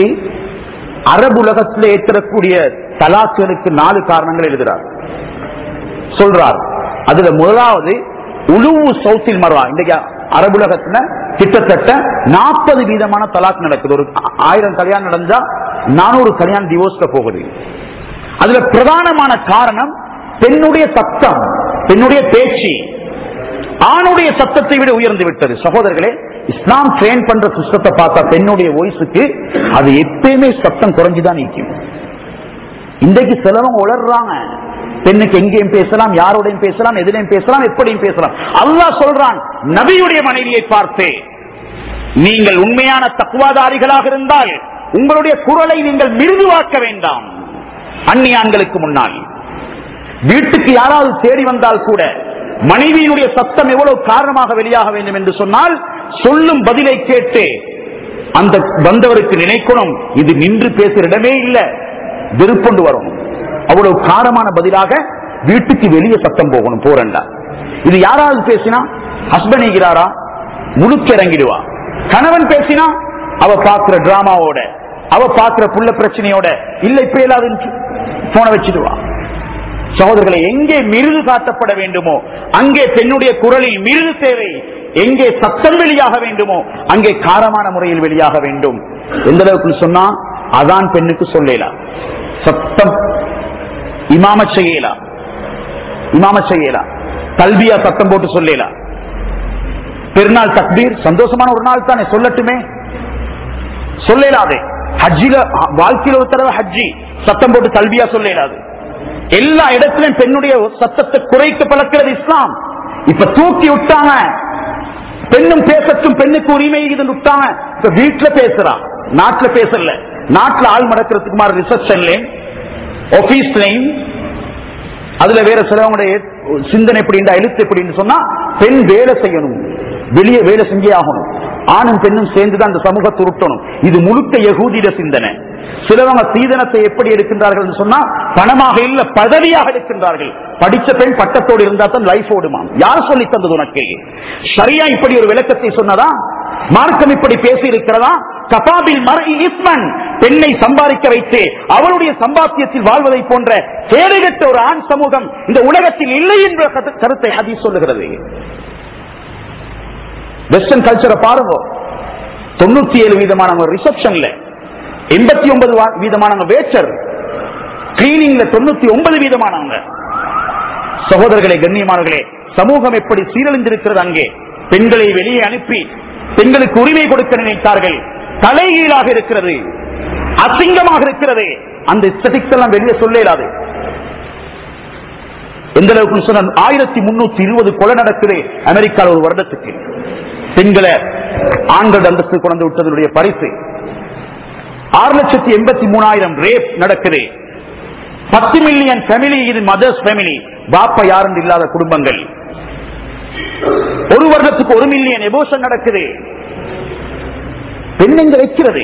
அரபு உலகத்தில் ஏற்றக்கூடிய தலாக்குகளுக்கு நாலு காரணங்கள் எழுதுறார் சொல்றார் அதுல முதலாவது உழுவு சவுத்தில் மர்வா இன்றைக்கு அரபுலகத்துல கிட்டத்தட்ட நாற்பது வீதமான தலாக் நடக்குது ஒரு ஆயிரம் கல்யாணம் நடந்தா நானூறு கல்யாணம் டிவோர்ஸ்ல போகுது அதுல பிரதானமான காரணம் பெண்ணுடைய சத்தம் பெண்ணுடைய பேச்சு ஆணுடைய சத்தத்தை விட உயர்ந்து விட்டது சகோதரர்களே இஸ்லாம் ட்ரெயின் பண்ற சிஸ்டத்தை பார்த்தா பெண்ணுடைய வயசுக்கு அது எப்பயுமே சத்தம் குறைஞ்சுதான் நிற்கும் இன்றைக்கு சிலவங்க உளர்றாங்க பெண்ணுக்கு எங்கேயும் பேசலாம் யாரோடையும் பேசலாம் எதிலையும் பேசலாம் எப்படியும் பேசலாம் அல்லாஹ் சொல்றான் நபியுடைய மனைவியை பார்த்து நீங்கள் உண்மையான தக்குவாதாரிகளாக இருந்தால் உங்களுடைய குரலை நீங்கள் மிருதுவாக்க வேண்டாம் அந்நியான்களுக்கு முன்னால் வீட்டுக்கு யாராவது தேடி வந்தால் கூட மனைவியினுடைய சத்தம் எவ்வளவு காரணமாக வெளியாக வேண்டும் என்று சொன்னால் சொல்லும் பதிலை கேட்டு அந்த வந்தவருக்கு நினைக்கணும் இது நின்று பேசுற இடமே இல்லை வெறுப்பொண்டு வரணும் அவ்வளவு காரமான பதிலாக வீட்டுக்கு வெளியே சத்தம் போகணும் போறண்டா இது யாராவது பேசினா ஹஸ்பண்ட் ஈகிறாரா முழுக்க இறங்கிடுவா கணவன் பேசினா அவ பாக்குற டிராமாவோட அவ பாக்குற புள்ள பிரச்சனையோட இல்ல இப்ப இல்லாத போன வச்சிடுவா சகோதரர்களை எங்கே மிருது காட்டப்பட வேண்டுமோ அங்கே பெண்ணுடைய குரலில் மிருது தேவை எங்கே சத்தம் வெளியாக வேண்டுமோ அங்கே காரமான முறையில் வெளியாக வேண்டும் எந்த அளவுக்கு சொன்னா அதான் பெண்ணுக்கு சொல்லலாம் சத்தம் இமாம செய்யலாம் இமாம செய்யலாம் கல்வியா சத்தம் போட்டு சொல்லலாம் பெருநாள் தக்பீர் சந்தோஷமான ஒரு நாள் தானே சொல்லட்டுமே சொல்லலாதே ஹஜ்ஜில வாழ்க்கையில ஒரு தடவை ஹஜ்ஜி சத்தம் போட்டு கல்வியா சொல்லலாது எல்லா இடத்திலும் பெண்ணுடைய சத்தத்தை குறைக்க பழக்கிறது இஸ்லாம் இப்ப தூக்கி விட்டாங்க பெண்ணும் பேசட்டும் பெண்ணுக்கு உரிமை இதுன்னு விட்டாங்க இப்ப வீட்டுல பேசுறான் நாட்டுல பேசல நாட்டுல ஆள் மடக்கிறதுக்கு மாதிரி ரிசப்ஷன்லயும் ஆபீஸ்லயும் அதுல வேற சிலவங்களுடைய சிந்தனை எப்படின்னா எழுத்து எப்படின்னு சொன்னா பெண் வேலை செய்யணும் வெளியே வேலை செஞ்சே ஆகணும் ஆணும் பெண்ணும் சேர்ந்துதான் அந்த சமூகத்தை உருட்டணும் இது முழுக்க யகூதிட சிந்தனை சிலவங்க சீதனத்தை எப்படி எடுக்கின்றார்கள் என்று சொன்னா பணமாக இல்ல பதவியாக எடுக்கின்றார்கள் படிச்ச பெண் பட்டத்தோடு இருந்தா தான் லைஃப் ஓடுமா யார் சொல்லி தந்தது உனக்கு சரியா இப்படி ஒரு விளக்கத்தை சொன்னதா மார்க்கம் இப்படி பேசி இருக்கிறதா கபாபில் மர இஸ்மன் பெண்ணை சம்பாதிக்க வைத்து அவளுடைய சம்பாத்தியத்தில் வாழ்வதை போன்ற கேடுகட்ட ஒரு ஆண் சமூகம் இந்த உலகத்தில் இல்லை என்ற கரு- கருத்தை அதி சொல்லுகிறது வெஸ்டர்ன் கல்ச்சரை பாருங்க தொண்ணூத்தி ஏழு வீதமானவங்க ரிசப்ஷன்ல எண்பத்தி ஒன்பது வீதமானவங்க வேச்சர் கிளீனிங்ல தொண்ணூத்தி ஒன்பது வீதமானவங்க சகோதரர்களே கண்ணியமானவர்களே சமூகம் எப்படி சீரழிந்திருக்கிறது அங்கே பெண்களை வெளியே அனுப்பி பெண்களுக்கு உரிமை கொடுக்க நினைத்தார்கள் தலைகீழாக இருக்கிறது அசிங்கமாக இருக்கிறது அந்த ஸ்டெட்டிக்ஸ் எல்லாம் வெளியே சொல்ல இயலாது எந்த அளவுக்கு சொன்ன ஆயிரத்தி முன்னூத்தி இருபது கொலை நடக்குது அமெரிக்காவில் ஒரு வருடத்துக்கு பெண்களை ஆண்கள் அந்தஸ்து கொண்டு விட்டதனுடைய பரிசு ஆறு லட்சத்தி எண்பத்தி மூணாயிரம் ரேப் நடக்குது பத்து மில்லியன் ஃபேமிலி இது மதர்ஸ் ஃபேமிலி பாப்பா யாரும் இல்லாத குடும்பங்கள் ஒரு வருடத்துக்கு ஒரு மில்லியன் எபோஷன் நடக்குது பெண் எங்க வைக்கிறது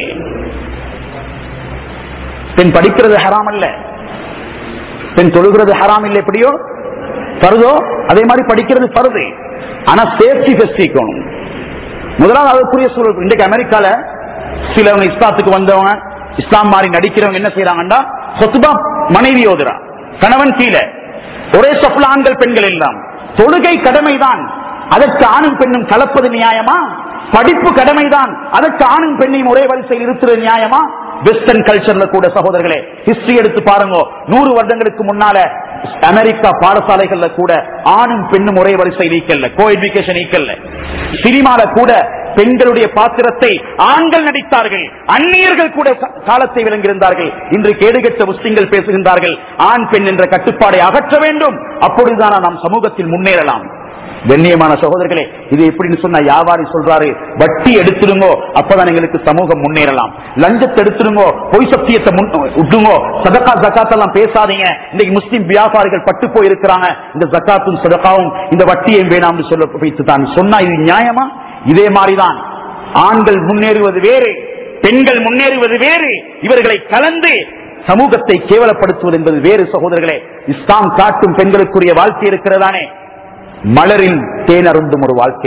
பெண் படிக்கிறது ஹராம் அல்ல பெண் தொழுகிறது ஹராம் இல்லை எப்படியோ பருதோ அதே மாதிரி படிக்கிறது பருது ஆனா சேஃப்டி பெஸ்டிக்கணும் முதலாவது அதுக்குரிய சூழல் இன்றைக்கு அமெரிக்கால சிலவங்க இஸ்லாத்துக்கு வந்தவங்க இஸ்லாம் மாறி நடிக்கிறவங்க என்ன செய்யறாங்கன்னா சொத்துபா மனைவி ஓதுறா கணவன் கீழே ஒரே சொப்புல ஆண்கள் பெண்கள் எல்லாம் தொழுகை கடமைதான் அதற்கு ஆணும் பெண்ணும் கலப்பது நியாயமா படிப்பு கடமைதான் அதற்கு ஆணும் பெண்ணையும் ஒரே வரிசையில் இருக்கிறது நியாயமா வெஸ்டர்ன் கல்ச்சர்ல கூட சகோதரர்களே ஹிஸ்டரி எடுத்து பாருங்க நூறு வருடங்களுக்கு முன்னால அமெரிக்கா பாடசாலைகள்ல கூட ஆணும் பெண்ணும் ஒரே வரிசை நீக்கல்ல கோ எஜுகேஷன் நீக்கல்ல சினிமால கூட பெண்களுடைய பாத்திரத்தை ஆண்கள் நடித்தார்கள் அந்நியர்கள் கூட கா- காலத்தை விளங்கியிருந்தார்கள் இன்று கேடுகெட்ட முஸ்லிம்கள் பேசுகின்றார்கள் ஆண் பெண் என்ற கட்டுப்பாடை அகற்ற வேண்டும் அப்பொழுதுதான் நாம் சமூகத்தில் முன்னேறலாம் கண்ணியமான சகோதரர்களே இது எப்படின்னு சொன்னா வியாபாரி சொல்றாரு வட்டி எடுத்துடுங்கோ அப்பதான் எங்களுக்கு சமூகம் முன்னேறலாம் லஞ்சத்தை எடுத்துடுங்கோ பொய் சத்தியத்தை முன் விட்டுங்கோ சதக்கா ஜக்காத் எல்லாம் பேசாதீங்க இன்னைக்கு முஸ்லிம் வியாபாரிகள் பட்டு போய் இருக்கிறாங்க இந்த ஜக்காத்தும் சதக்காவும் இந்த வட்டியையும் வேணாம்னு சொல்ல வைத்து தான் சொன்னா இது நியாயமா இதே மாதிரிதான் ஆண்கள் முன்னேறுவது வேறு பெண்கள் முன்னேறுவது வேறு இவர்களை கலந்து சமூகத்தை கேவலப்படுத்துவது என்பது வேறு சகோதரர்களே இஸ்லாம் காட்டும் பெண்களுக்குரிய வாழ்க்கை இருக்கிறதானே மலரில் தேனருந்தும் ஒரு வாழ்க்கை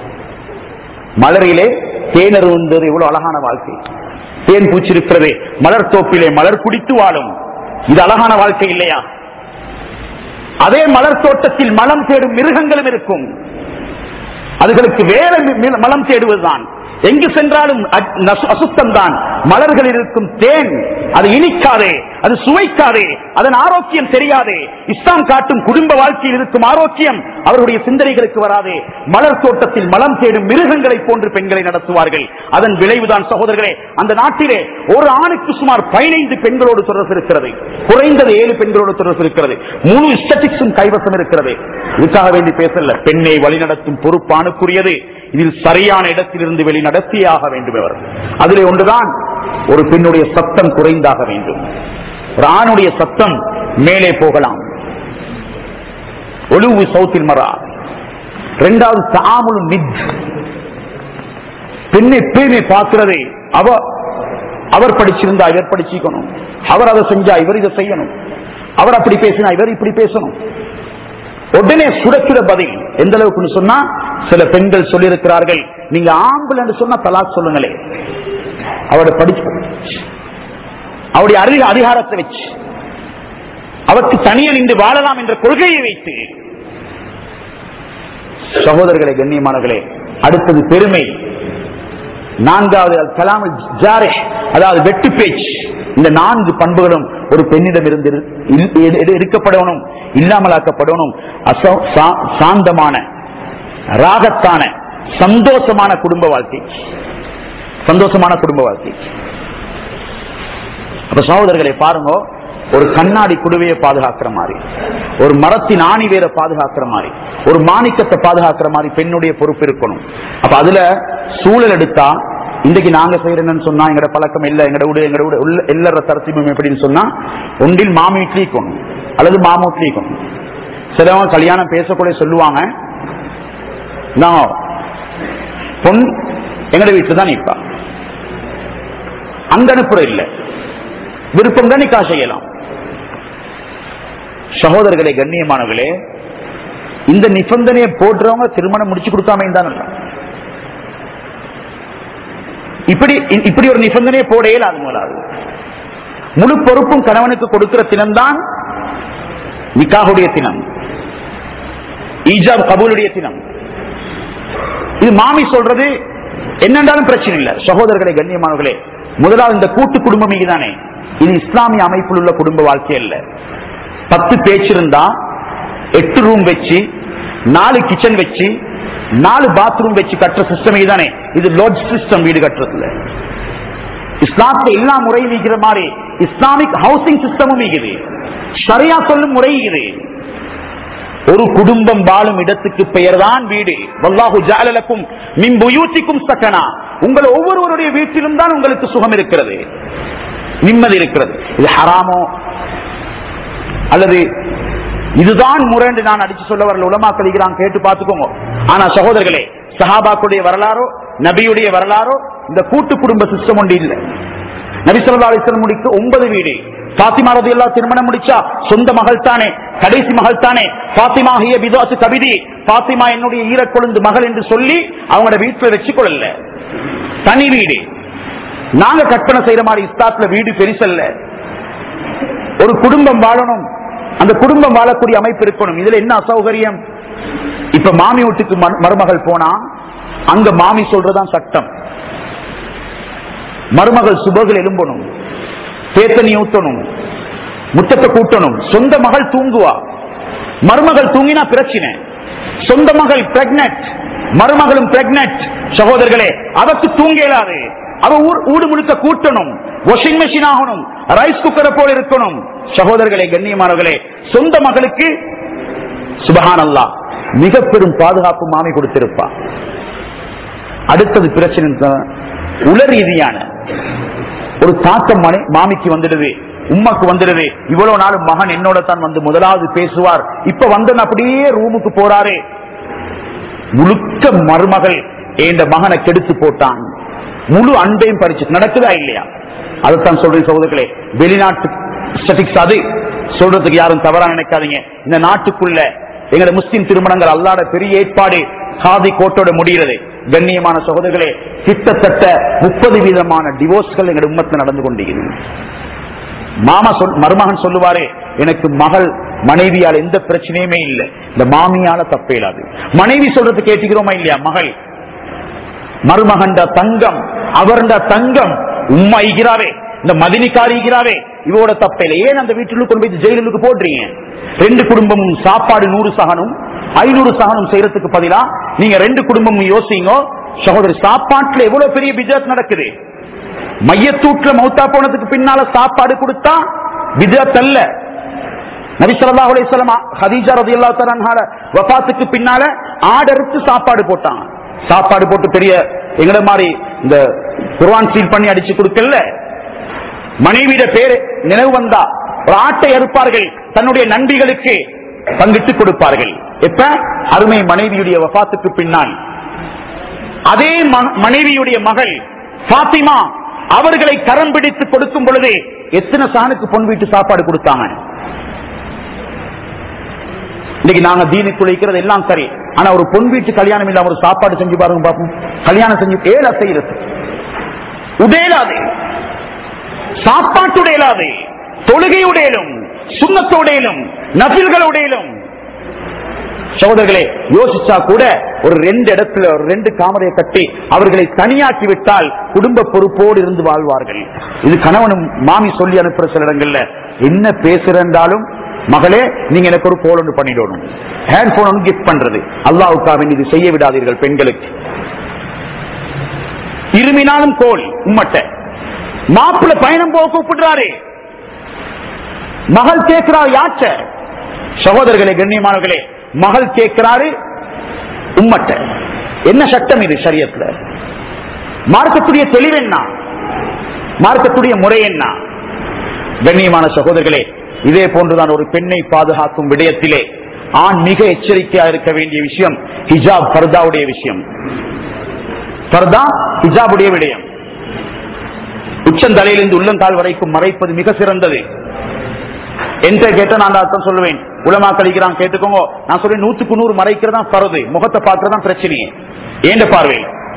மலரிலே தேனருந்தது எவ்வளவு அழகான வாழ்க்கை தேன் பூச்சிருக்கிறது மலர் தோப்பிலே மலர் குடித்து வாழும் இது அழகான வாழ்க்கை இல்லையா அதே மலர் தோட்டத்தில் மலம் தேடும் மிருகங்களும் இருக்கும் அதுகளுக்கு வேற மி- மி- மலம் தேடுவதுதான் எங்கு சென்றாலும் அசுத்தம் தான் மலர்களில் இருக்கும் தேன் அது இனிக்காதே அது சுவைக்காதே அதன் ஆரோக்கியம் தெரியாதே இஸ்லாம் காட்டும் குடும்ப வாழ்க்கையில் இருக்கும் ஆரோக்கியம் அவருடைய சிந்தனைகளுக்கு வராதே மலர் தோட்டத்தில் மலம் தேடும் மிருகங்களை போன்று பெண்களை நடத்துவார்கள் அதன் விளைவுதான் சகோதரர்களே அந்த நாட்டிலே ஒரு ஆணுக்கு சுமார் பதினைந்து பெண்களோடு தொடர்பு இருக்கிறது குறைந்தது ஏழு பெண்களோடு தொடர்பு இருக்கிறது முழு ஸ்டட்டிக்ஸும் கைவசம் இருக்கிறது இதுக்காக வேண்டி பேசல பெண்ணை வழிநடத்தும் பொறுப்பானுக்குரியது இதில் சரியான இடத்திலிருந்து வெளிநடத்தியே ஆக வேண்டும் அவர் அதிலே ஒன்றுதான் ஒரு பெண்ணுடைய சத்தம் குறைந்தாக வேண்டும் ஒரு ஆணுடைய சத்தம் மேலே போகலாம் ஒழுவு சௌத்தில் மரா இரண்டாவது தாமுல் நித் பெண்ணை பேனை பார்க்கிறது அவ அவர் படிச்சிருந்தா இவர் படிச்சுக்கணும் அவர் அதை செஞ்சா இவர் இதை செய்யணும் அவர் அப்படி பேசினா இவர் இப்படி பேசணும் உடனே சுடக்கிற பதில் எந்த அளவுக்கு சொன்னா சில பெண்கள் சொல்லியிருக்கிறார்கள் நீங்க ஆம்புலன்னு சொன்னா தலாக் சொல்லுங்களே அவட படிச்சு அவருடைய அறிக அதிகாரத்தை வச்சு அவருக்கு தனியே நின்று வாழலாம் என்ற கொள்கையை வைத்து சகோதரர்களே கண்ணியமானவர்களே அடுத்தது பெருமை நான்காவது அல் கலாம் ஜாரே அதாவது வெட்டு பேச்சு இந்த நான்கு பண்புகளும் ஒரு பெண்ணிடம் இருந்து இருக்கப்படணும் இல்லாமலாக்கப்படணும் அச- சா- சாந்தமான ராகத்தான சந்தோஷமான குடும்ப வாழ்க்கை சந்தோஷமான குடும்ப வாழ்க்கை அப்ப சகோதரர்களை பாருங்க ஒரு கண்ணாடி குடுவையை பாதுகாக்கிற மாதிரி ஒரு மரத்தின் ஆணி வேற பாதுகாக்கிற மாதிரி ஒரு மாணிக்கத்தை பாதுகாக்கிற மாதிரி பெண்ணுடைய பொறுப்பு இருக்கணும் அப்ப அதுல சூழல் எடுத்தா இன்றைக்கு நாங்க செய்யறேன்னு சொன்னா எங்கட பழக்கம் இல்ல எங்கட வீடு எங்கட வீடு உள்ள எல்லார தரத்திமும் எப்படின்னு சொன்னா ஒன்றில் மாமி வீட்லயும் இருக்கணும் அல்லது மாமா வீட்லயும் இருக்கணும் சிலவங்க கல்யாணம் பேசக்கூடிய சொல்லுவாங்க நான் பொன் எங்கட வீட்டுல தான் நிற்பா அங்க அனுப்புற இல்ல விருப்பம் தான் நிக்கா செய்யலாம் சகோதரர்களே கண்ணியமானவர்களே இந்த நிபந்தனையை போடுறவங்க திருமணம் முடிச்சு கொடுக்காம தான் இப்படி இப்படி ஒரு நிபந்தனையை போட இயலாது முதலாவது முழு பொறுப்பும் கணவனுக்கு கொடுக்கிற தினம்தான் நிக்காகுடைய தினம் ஈஜாப் கபூலுடைய தினம் இது மாமி சொல்றது என்னென்றாலும் பிரச்சனை இல்லை சகோதரர்களே கண்ணியமானவர்களே முதலாவது இந்த கூட்டு குடும்பம் இதுதானே இது இஸ்லாமிய அமைப்பில் உள்ள குடும்ப வாழ்க்கை அல்ல பத்து பேச்சு இருந்தா எட்டு ரூம் வச்சு நாலு கிச்சன் வச்சு நாலு பாத்ரூம் வச்சு கட்டுற சிஸ்டம் இதுதானே இது லோட் சிஸ்டம் வீடு கட்டுறதுல இஸ்லாத்துல எல்லா முறையும் இருக்கிற மாதிரி இஸ்லாமிக் ஹவுசிங் சிஸ்டமும் இருக்குது சரியா சொல்லும் முறை இது ஒரு குடும்பம் வாழும் இடத்துக்கு பெயர்தான் வீடு வல்லாஹு ஜாலலக்கும் மின்புயூத்திக்கும் சக்கனா உங்கள் ஒவ்வொருவருடைய வீட்டிலும் தான் உங்களுக்கு சுகம் இருக்கிறது நிம்மதி இருக்கிறது இது ஹராமோ அல்லது இதுதான் முறை என்று நான் அடிச்சு சொல்ல வரல உலமா கழிக்கிறான் கேட்டு பார்த்துக்கோங்க ஆனா சகோதரர்களே சஹாபாக்குடைய வரலாறோ நபியுடைய வரலாறோ இந்த கூட்டு குடும்ப சிஸ்டம் ஒன்று இல்லை நபி சொல்லா அலிஸ்லம் முடிக்க ஒன்பது வீடு பாத்திமா ரதி எல்லா திருமணம் முடிச்சா சொந்த மகள் தானே கடைசி மகள் தானே பாத்திமா ஹிய பிதாசு கவிதி பாத்திமா என்னுடைய ஈரக்கொழுந்து மகள் என்று சொல்லி அவங்களோட வீட்டுல வச்சுக்கொள்ளல தனி வீடு நாங்க கற்பனை செய்யற மாதிரி இஸ்லாத்துல வீடு பெருசல்ல ஒரு குடும்பம் வாழணும் அந்த குடும்பம் வாழக்கூடிய அமைப்பு இருக்கணும் இதுல என்ன அசௌகரியம் இப்ப மாமி வீட்டுக்கு மரு- மருமகள் போனா அங்க மாமி சொல்றதான் சட்டம் மருமகள் சுபகள் எலும்பணும் பேத்தனி ஊத்தணும் முத்தத்தை கூட்டணும் சொந்த மகள் தூங்குவா மருமகள் தூங்கினா பிரச்சனை சொந்த மகள் பிரெக்னட் மருமகளும் பிரெக்னட் சகோதரர்களே அவக்கு தூங்க இயலாது அவ ஊர்- ஊடு முழுக்க கூட்டணும் வாஷிங் மெஷின் ஆகணும் ரைஸ் குக்கரை போல இருக்கணும் சகோதரர்களே கண்ணியமானவர்களே சொந்த மகளுக்கு சுபஹான் அல்லா மிக பெரும் பாதுகாப்பு மாமி கொடுத்திருப்பா அடுத்தது பிரச்சனை தான் உள ரீதியான ஒரு தாக்கம் மனை மாமிக்கு வந்துடுது உம்மாக்கு வந்துடுது இவ்வளவு நாள் மகன் என்னோட தான் வந்து முதலாவது பேசுவார் இப்ப வந்து அப்படியே ரூமுக்கு போறாரே முழுக்க மருமகள் என்ற மகனை கெடுத்து போட்டான் முழு அன்பையும் பறிச்சு நடக்குதா இல்லையா அதைத்தான் சொல்றேன் சகோதரர்களே வெளிநாட்டு ஸ்டட்டிக்ஸ் அது சொல்றதுக்கு யாரும் தவறா நினைக்காதீங்க இந்த நாட்டுக்குள்ள எங்கட முஸ்லிம் திருமணங்கள் அல்லாத பெரிய ஏற்பாடு காதி கோட்டோட முடிகிறது கண்ணியமான சகோதரர்களே கிட்டத்தட்ட முப்பது வீதமான டிவோர்ஸ்கள் எங்க உம்மத்தில் நடந்து கொண்டிருக்கிறது மாமா சொல் மருமகன் சொல்லுவாரே எனக்கு மகள் மனைவியால் எந்த பிரச்சனையுமே இல்லை இந்த மாமியால தப்பே இல்லாது மனைவி சொல்றது கேட்டுக்கிறோமா இல்லையா மகள் மருமகண்ட தங்கம் அவர்ந்த தங்கம் உம்மா ஈகிறாவே இந்த மதினிக்காரி ஈகிறாவே இவோட தப்பையில ஏன் அந்த வீட்டுல கொண்டு போய் ஜெயிலுக்கு போடுறீங்க ரெண்டு குடும்பமும் சாப்பாடு நூறு சகனும் ஐநூறு சகனம் செய்யறதுக்கு பதிலா நீங்க ரெண்டு குடும்பமும் யோசிங்க சகோதரி சாப்பாட்டுல எவ்வளவு பெரிய பிசினஸ் நடக்குது மையத்தூட்ல மௌத்தா போனதுக்கு பின்னால சாப்பாடு கொடுத்தா பிஜத் அல்ல நபி ஸல்லல்லாஹு அலைஹி வஸல்லம் ஹதீஜா ரலியல்லாஹு தஆலா அன்ஹா வஃபாத்துக்கு பின்னால ஆடருக்கு சாப்பாடு போட்டாங்க சாப்பாடு போட்டு பெரிய எங்கட மாதிரி இந்த குர்ஆன் சீல் பண்ணி அடிச்சு கொடுக்கல மனைவியிட பேரு நினைவு வந்தா ஒரு ஆட்டை அறுப்பார்கள் தன்னுடைய நண்பிகளுக்கு பங்கிட்டு கொடுப்பார்கள் எப்ப அருமை மனைவியுடைய வஃபாத்துக்கு பின்னால் அதே ம- மனைவியுடைய மகள் பாத்திமா அவர்களை கரம் பிடித்து கொடுக்கும் பொழுது எத்தனை சாணுக்கு பொன் வீட்டு சாப்பாடு கொடுத்தாங்க இன்னைக்கு நாங்க தீனுக்கு வைக்கிறது எல்லாம் சரி ஆனா ஒரு பொன் வீட்டு கல்யாணம் இல்லாம ஒரு சாப்பாடு செஞ்சு பாருங்க பாப்போம் கல்யாணம் செஞ்சு ஏழா செய்யறது உடையலாது சாப்பாட்டுடையலாது தொழுகையுடையலும் சுண்ணத்தோடையிலும் நபில்களுடையிலும் சகோதரர்களே யோசிச்சா கூட ஒரு ரெண்டு இடத்துல ஒரு ரெண்டு காமரையை கட்டி அவர்களை தனியாக்கி விட்டால் குடும்ப பொறுப்போடு இருந்து வாழ்வார்கள் இது கணவனும் மாமி சொல்லி அனுப்புற சில இடங்கள்ல என்ன பேசுறாலும் மகளே நீங்க எனக்கு ஒரு போன் ஒன்று பண்ணிடணும் ஹேண்ட் போன் ஒன்று கிஃப்ட் பண்றது அல்லாவுக்காக இது செய்ய விடாதீர்கள் பெண்களுக்கு இருமினாலும் கோல் உம்மட்ட மாப்பிள்ள பயணம் போக கூப்பிடுறாரு மகள் கேட்கிறார் யாச்ச சகோதரர்களே கண்ணியமானவர்களே மகள் கேட்கிறாரு உம்மட்ட என்ன சட்டம் இது சரியத்துல மார்க்கத்துடைய தெளிவு என்ன மார்க்கத்துடைய முறை என்ன கண்ணியமான சகோதரர்களே இதே போன்றுதான் ஒரு பெண்ணை பாதுகாக்கும் விடயத்திலே ஆண் மிக எச்சரிக்கையா இருக்க வேண்டிய விஷயம் ஹிஜாப் பர்தாவுடைய விஷயம் பர்தா ஹிஜாபுடைய விடயம் உச்சந்தலையிலிருந்து உள்ளங்கால் வரைக்கும் மறைப்பது மிக சிறந்தது என்ற கேட்ட நான் அந்த அர்த்தம் சொல்லுவேன் உலமா கழிக்கிறான் கேட்டுக்கோங்க நான் சொல்றேன் நூத்துக்கு நூறு மறைக்கிறதா பரது முகத்தை பார்க்கறதா பிரச்சனையே ஏண்ட பார்வை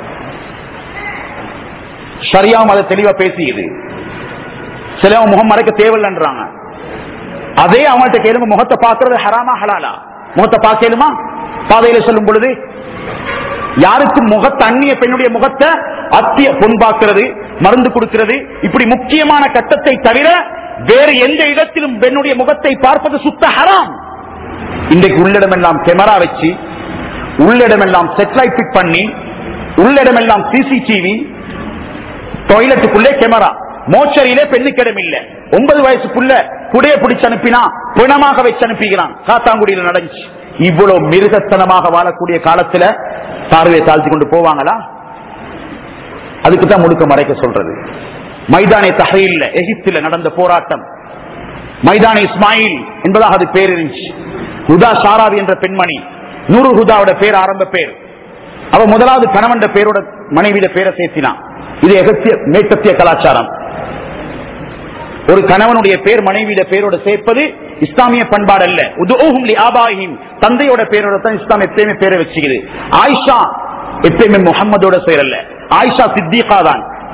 சரியாவும் அதை தெளிவா பேசியது சிலவங்க முகம் மறைக்க தேவையில்லைன்றாங்க அதே அவங்கள்ட்ட கேளுங்க முகத்தை பார்க்கறது ஹராமா ஹலாலா முகத்தை பார்க்கலுமா பாதையில சொல்லும் பொழுது யாருக்கு முகத்தை அந்நிய பெண்ணுடைய முகத்தை அத்திய பொன் பார்க்கிறது மருந்து கொடுக்கிறது இப்படி முக்கியமான கட்டத்தை தவிர வேறு எந்த இடத்திலும் பெண்ணுடைய முகத்தை பார்ப்பது சுத்த ஹராம் இன்றைக்கு உள்ளிடமெல்லாம் கேமரா வச்சு உள்ளிடமெல்லாம் செட்டலைட் ஃபிட் பண்ணி உள்ளிடமெல்லாம் சிசிடிவி டாய்லெட்டுக்குள்ளே கேமரா மோச்சரியிலே பெண்ணுக்கு இடம் இல்ல ஒன்பது வயசுக்குள்ள குடைய பிடிச்சு அனுப்பினா பிணமாக வச்சு அனுப்பிக்கிறான் காத்தாங்குடியில நடந்துச்சு இவ்வளவு மிருகத்தனமாக வாழக்கூடிய காலத்துல பார்வையை தாழ்த்தி கொண்டு போவாங்களா அதுக்கு தான் முழுக்க மறைக்க சொல்றது மைதானே தகையில் எகிப்தில் நடந்த போராட்டம் மைதானே இஸ்மாயில் என்பதாக அது பேர் இருந்துச்சு ஹுதா ஷாராவி என்ற பெண்மணி நூறு ஹுதாவோட பேர் ஆரம்ப பேர் அவ முதலாவது கணவன் பேரோட மனைவியோட பேரை சேர்த்தினான் இது எகத்திய மேற்கத்திய கலாச்சாரம் ஒரு கணவனுடைய பேர் மனைவியோட பேரோட சேர்ப்பது இஸ்லாமிய பண்பாடு அல்ல உதுஊஹும் லி ஆபாயிஹிம் தந்தையோட பேரோட தான் இஸ்லாம் எப்பயுமே பேரை வச்சுக்குது ஆயிஷா எப்பயுமே முகம்மதோட பேர் அல்ல ஆயிஷா சித்திகா தான்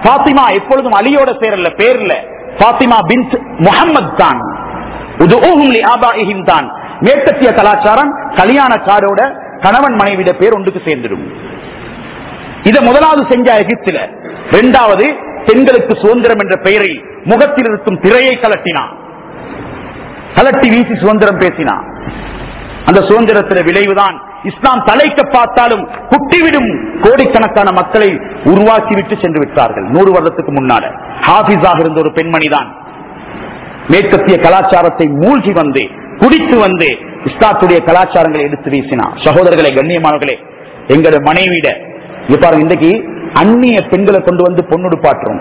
பாத்திமா எப்பொழுதும் அலியோட சேரல பேர்ல பாத்திமா பின் முகமது தான் உதுஊஹும் லிஆபாஇஹிம் தான் மேற்கத்திய கலாச்சாரம் கல்யாணக்காரோட கணவன் மனைவிட பேர் ஒன்றுக்கு சேர்ந்துடும் இத முதலாவது செஞ்ச எகிப்தில இரண்டாவது பெண்களுக்கு சுதந்திரம் என்ற பெயரில் முகத்தில் இருக்கும் திரையை கலட்டினான் கலட்டி வீசி சுதந்திரம் பேசினான் அந்த சுதந்திரத்தின விளைவுதான் இஸ்லாம் தலைக்க பார்த்தாலும் குட்டிவிடும் கோடிக்கணக்கான மக்களை உருவாக்கிவிட்டு சென்று விட்டார்கள் நூறு வருடத்துக்கு முன்னால ஹாபிஸாக இருந்த ஒரு பெண்மணி தான் மேற்கத்திய கலாச்சாரத்தை மூழ்கி வந்து குடித்து வந்து இஸ்லாத்துடைய கலாச்சாரங்களை எடுத்து வீசினார் சகோதரர்களே கண்ணியமானவர்களே எங்களோட மனைவிட இங்க பாருங்க இன்றைக்கு அந்நிய பெண்களை கொண்டு வந்து பொண்ணுடுப்பாட்டுறோம்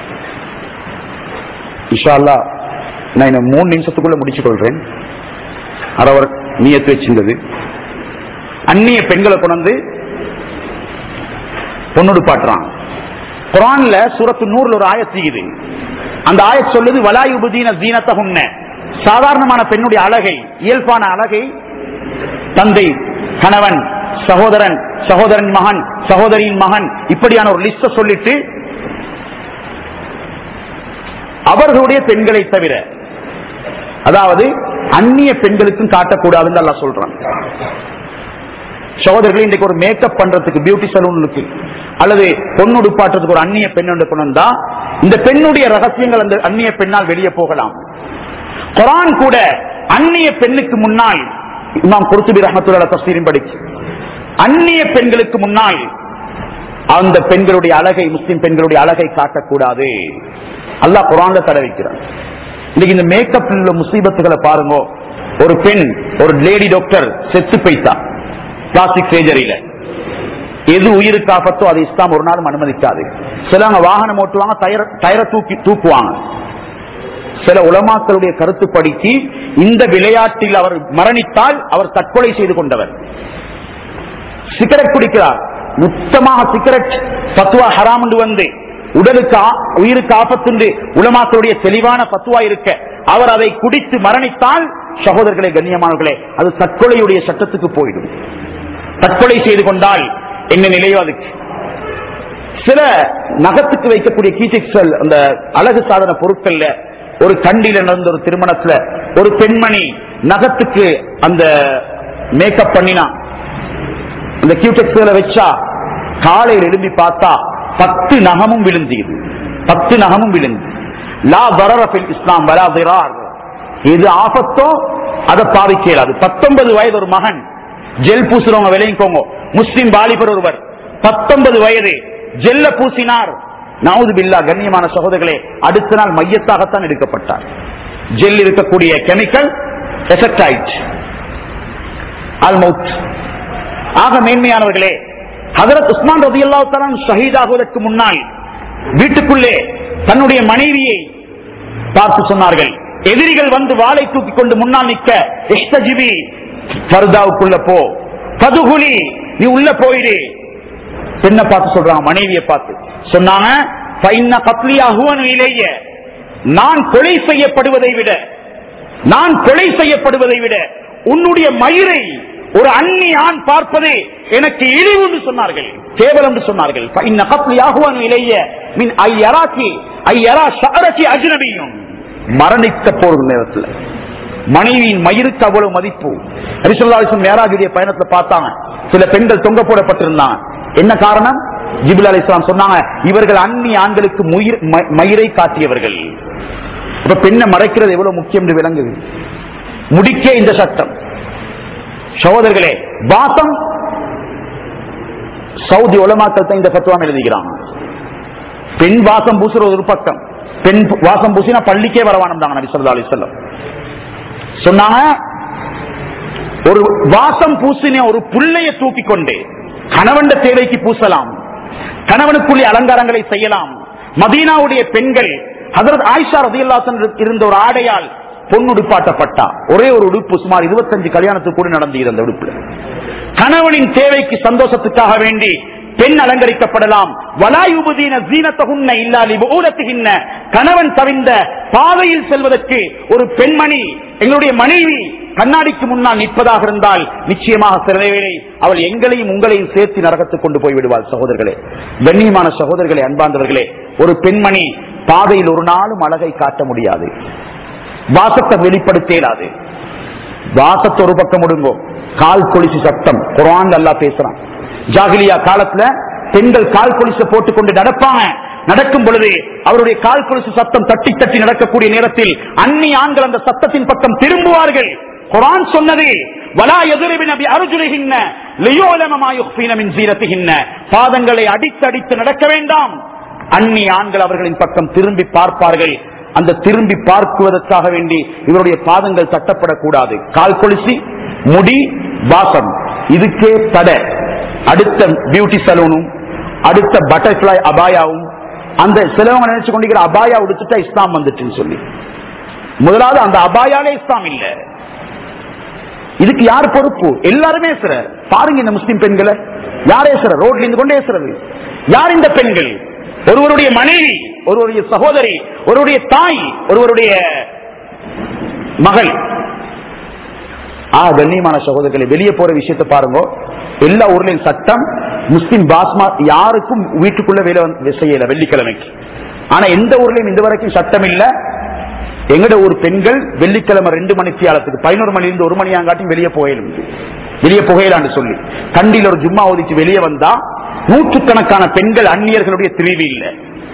இன்ஷா அல்லாஹ் நான் இன்னும் மூணு நிமிஷத்துக்குள்ள முடிச்சு கொள்றேன் அவர் நியத்து வச்சிருந்தது அந்நிய பெண்களை கொண்டு வந்து பொண்ணுடுப்பாட்டுறான் குரான்ல சூரத்து நூறுல ஒரு ஆயத் செய்யுது அந்த ஆயத் சொல்லுது வலாயுபுதீன ஜீனத்தகுன்ன சாதாரணமான பெண்ணுடைய அழகை இயல்பான அழகை தந்தை கணவன் சகோதரன் சகோதரன் மகன் சகோதரியின் மகன் இப்படியான ஒரு லிஸ்ட சொல்லிட்டு அவர்களுடைய பெண்களை தவிர அதாவது அந்நிய பெண்களுக்கும் காட்டக்கூடாதுன்னு அல்லாஹ் சொல்றான் சகோதரர்கள் இன்றைக்கு ஒரு மேக்கப் பண்றதுக்கு பியூட்டி சலூனுக்கு அல்லது பொண்ணுடுப்பாட்டுறதுக்கு ஒரு அந்நிய பெண் கொண்டு வந்தா இந்த பெண்ணுடைய ரகசியங்கள் அந்த அந்நிய பெண்ணால் வெளியே போகலாம் குரான் கூட அந்நிய பெண்ணுக்கு முன்னால் இமாம் குருத்துபி ரஹமத்துள்ள தஸ்தீரின் படிச்சு அந்நிய பெண்களுக்கு முன்னால் அந்த பெண்களுடைய அழகை முஸ்லிம் பெண்களுடைய அழகை காட்டக்கூடாது அல்லாஹ் குரான்ல தடை வைக்கிறான் இன்னைக்கு இந்த மேக்கப் உள்ள முசீபத்துகளை பாருங்க ஒரு பெண் ஒரு லேடி டாக்டர் செத்து போய்த்தா பிளாஸ்டிக் சர்ஜரியில எது உயிருக்கு ஆபத்தோ அது இஸ்லாம் ஒரு நாளும் அனுமதிக்காது சிலவங்க வாகனம் ஓட்டுவாங்க டயர- டயரை தூக்கி தூக்குவாங்க சில உலமாக்களுடைய கருத்துப்படிக்கு இந்த விளையாட்டில் அவர் மரணித்தால் அவர் தற்கொலை செய்து கொண்டவர் சிகரெட் குடிக்கிறார் மொத்தமாக சிகரெட் பத்துவா ஹராம் என்று வந்து உடலுக்கு ஆ- உயிருக்கு ஆபத்துண்டு உலமாக்களுடைய தெளிவான பத்துவா இருக்க அவர் அதை குடித்து மரணித்தால் சகோதரர்களே கண்ணியமானவர்களே அது தற்கொலையுடைய சட்டத்துக்கு போயிடும் தற்கொலை செய்து கொண்டால் என்ன நிலையோ அதுக்கு சில நகத்துக்கு வைக்கக்கூடிய கீச்செக்ஸல் அந்த அழகு சாதன பொருட்கள்ல ஒரு கண்டில நடந்த ஒரு திருமணத்துல ஒரு பெண்மணி நகத்துக்கு அந்த மேக்கப் பண்ணினா அந்த கியூடெக்ஸ்ல வச்சா காலையில் எழும்பி பார்த்தா பத்து நகமும் விழுந்தது பத்து நகமும் விழுந்து லா பரரபில் இஸ்லாம் வரா திரார் எது ஆபத்தோ அதை பாவிக்கலாது பத்தொன்பது வயது ஒரு மகன் ஜெல் பூசுறவங்க விளையிக்கோங்க முஸ்லிம் வாலிபர் ஒருவர் பத்தொன்பது வயது ஜெல்ல பூசினார் நவுது பில்லா கண்ணியமான சகோதரர்களே அடுத்த நாள் மையத்தாகத்தான் எடுக்கப்பட்டார் ஜெல் இருக்கக்கூடிய கெமிக்கல் எஃபெக்ட் ஆயிடுச்சு அல்மவுத் ஆக மேன்மையானவர்களே ஹதரத் உஸ்மான் ரதி அல்லா ஷஹீதாகுவதற்கு முன்னால் வீட்டுக்குள்ளே தன்னுடைய மனைவியை பார்த்து சொன்னார்கள் எதிரிகள் வந்து வாளை தூக்கி கொண்டு முன்னால் நிற்க இஷ்டஜிபி ஃபர்தாவுக்குள்ள போ பதுகுலி நீ உள்ள போயிடு பெண்ணை பார்த்து சொல்றாங்க மனைவியை பார்த்து சொன்னாங்க "ஃபைன்ன கத்லி அஹ்வனு இலைய." நான் கொலை செய்யப்படுவதை விட நான் கொலை செய்யப்படுவதை விட உன்னுடைய மயிரை ஒரு அந்நி ஆண் பார்ப்பதே எனக்கு இழிவு என்று சொன்னார்கள் கேவலம் என்று சொன்னார்கள் "ஃபைன்ன கத்லி அஹ்வனு இலைய மின் ஐயராக்கி ஐயரா ஷஅரகி அஜ்னபியும்." மரணிக்க போற நேரத்தில் மனைவியின் மயிருக்கு அவ்வளவு மதிப்பு ஹரிசுல்லாசன் மேராஜுடைய பயணத்துல பார்த்தாங்க சில பெண்கள் தொங்க போடப்பட்டிருந்தாங்க என்ன காரணம் ஜிபுல் அலி இஸ்லாம் சொன்னாங்க இவர்கள் அந்நிய ஆண்களுக்கு முயிர்- ம- மயிரை காட்டியவர்கள் இப்ப பெண்ணை மறைக்கிறது எவ்வளவு முக்கியம் என்று விளங்குது முடிக்க இந்த சட்டம் சகோதரர்களே வாசம் சவுதி உலமாக்கள் தான் இந்த பத்துவாம் எழுதிக்கிறாங்க பெண் வாசம் பூசுறது ஒரு பக்கம் பெண் வாசம் பூசினா பள்ளிக்கே வரவானம் தாங்க நபி ஸல்லல்லாஹு அலைஹி வஸல்லம் சொன்னாங்க ஒரு வாசம் பூசின ஒரு புள்ளைய தூக்கி கொண்டு கணவன் தேவைக்கு பூசலாம் கணவனுக்குள்ளே அலங்காரங்களை செய்யலாம் மதீனாவுடைய பெண்கள் ஹதரத் ஆயிஷா ரதியல்லாசன் இருந்த ஒரு ஆடையால் பொன்னுடுப்பாட்டப்பட்டா ஒரே ஒரு உடுப்பு சுமார் 25 கல்யாணத்துக்கு கூட நடந்து அந்த உடுப்புல கணவனின் தேவைக்கு சந்தோஷத்துக்காக வேண்டி பெண் அலங்கரிக்கப்படலாம் வலாயுபுதீன ஜீனத்தகுன்ன இல்லா லிபூலத்துகின்ன கணவன் தவிர்ந்த பாதையில் செல்வதற்கு ஒரு பெண்மணி எங்களுடைய மனைவி கண்ணாடிக்கு முன்னால் நிற்பதாக இருந்தால் நிச்சயமாக சில வேளை அவள் எங்களையும் உங்களையும் சேர்த்து நரகத்துக்கு கொண்டு போய் விடுவாள் சகோதரர்களே கண்ணியமான சகோதரர்களே அன்பார்ந்தவர்களே ஒரு பெண்மணி பாதையில் ஒரு நாளும் அழகை காட்ட முடியாது வாசத்தை வெளிப்படுத்த இயலாது வாசத்தை ஒரு பக்கம் முடுங்கோ கால் கொலிசு சத்தம் குரான் அல்லா பேசுறான் ஜாகிலியா காலத்துல பெண்கள் கால் கொலிச போட்டுக்கொண்டு நடப்பாங்க நடக்கும் பொழுது அவருடைய கால் கொலுசு சத்தம் தட்டி தட்டி நடக்கக்கூடிய நேரத்தில் அந்நி ஆண்கள் அந்த சத்தத்தின் பக்கம் திரும்புவார்கள் குரான் சொன்னது வலா எதிரிபின் அபி அருஜுலிகின்ன லியோலமமாயுக்பீனமின் சீரத்துகின்ன பாதங்களை அடித்து அடித்து நடக்க வேண்டாம் அந்நி ஆண்கள் அவர்களின் பக்கம் திரும்பி பார்ப்பார்கள் அந்த திரும்பி பார்க்குவதற்காக வேண்டி இவருடைய பாதங்கள் தட்டப்படக்கூடாது கால் கொலுசி முடி வாசம் இதுக்கே தடை அடுத்த பியூட்டி சலூனும் அடுத்த பட்டர்ஃபிளை அபாயாவும் அந்த சிலவங்க நினைச்சு கொண்டிருக்கிற அபாயா உடுத்துட்டா இஸ்லாம் வந்துட்டுன்னு சொல்லி முதலாவது அந்த அபாயாலே இஸ்லாம் இல்ல இதுக்கு யார் பொறுப்பு எல்லாருமே சிற பாருங்க இந்த முஸ்லிம் பெண்களை யாரே சிற ரோட்ல இருந்து கொண்டே ஏசுறது யார் இந்த பெண்கள் ஒருவருடைய மனைவி ஒருவருடைய சகோதரி ஒருவருடைய தாய் ஒருவருடைய மகள் ஆ கண்ணியமான சகோதரர்களை வெளியே போற விஷயத்தை பாருங்க எல்லா ஊர்லயும் சட்டம் முஸ்லிம் பாஸ்மா யாருக்கும் வீட்டுக்குள்ள வேலை வந்து செய்யல வெள்ளிக்கிழமைக்கு ஆனா எந்த ஊர்லயும் இந்த வரைக்கும் சட்டம் இல்ல எங்கட ஊர் பெண்கள் வெள்ளிக்கிழமை ரெண்டு மணி தியாலத்துக்கு பதினோரு மணி இருந்து ஒரு மணியாங்காட்டி வெளியே போயிடும் வெளியே புகையலான்னு சொல்லி கண்டியில் ஒரு ஜும்மா ஒதுக்கி வெளியே வந்தா நூற்றுக்கணக்கான பெண்கள் அந்நியர்களுடைய திரிவு இல்லை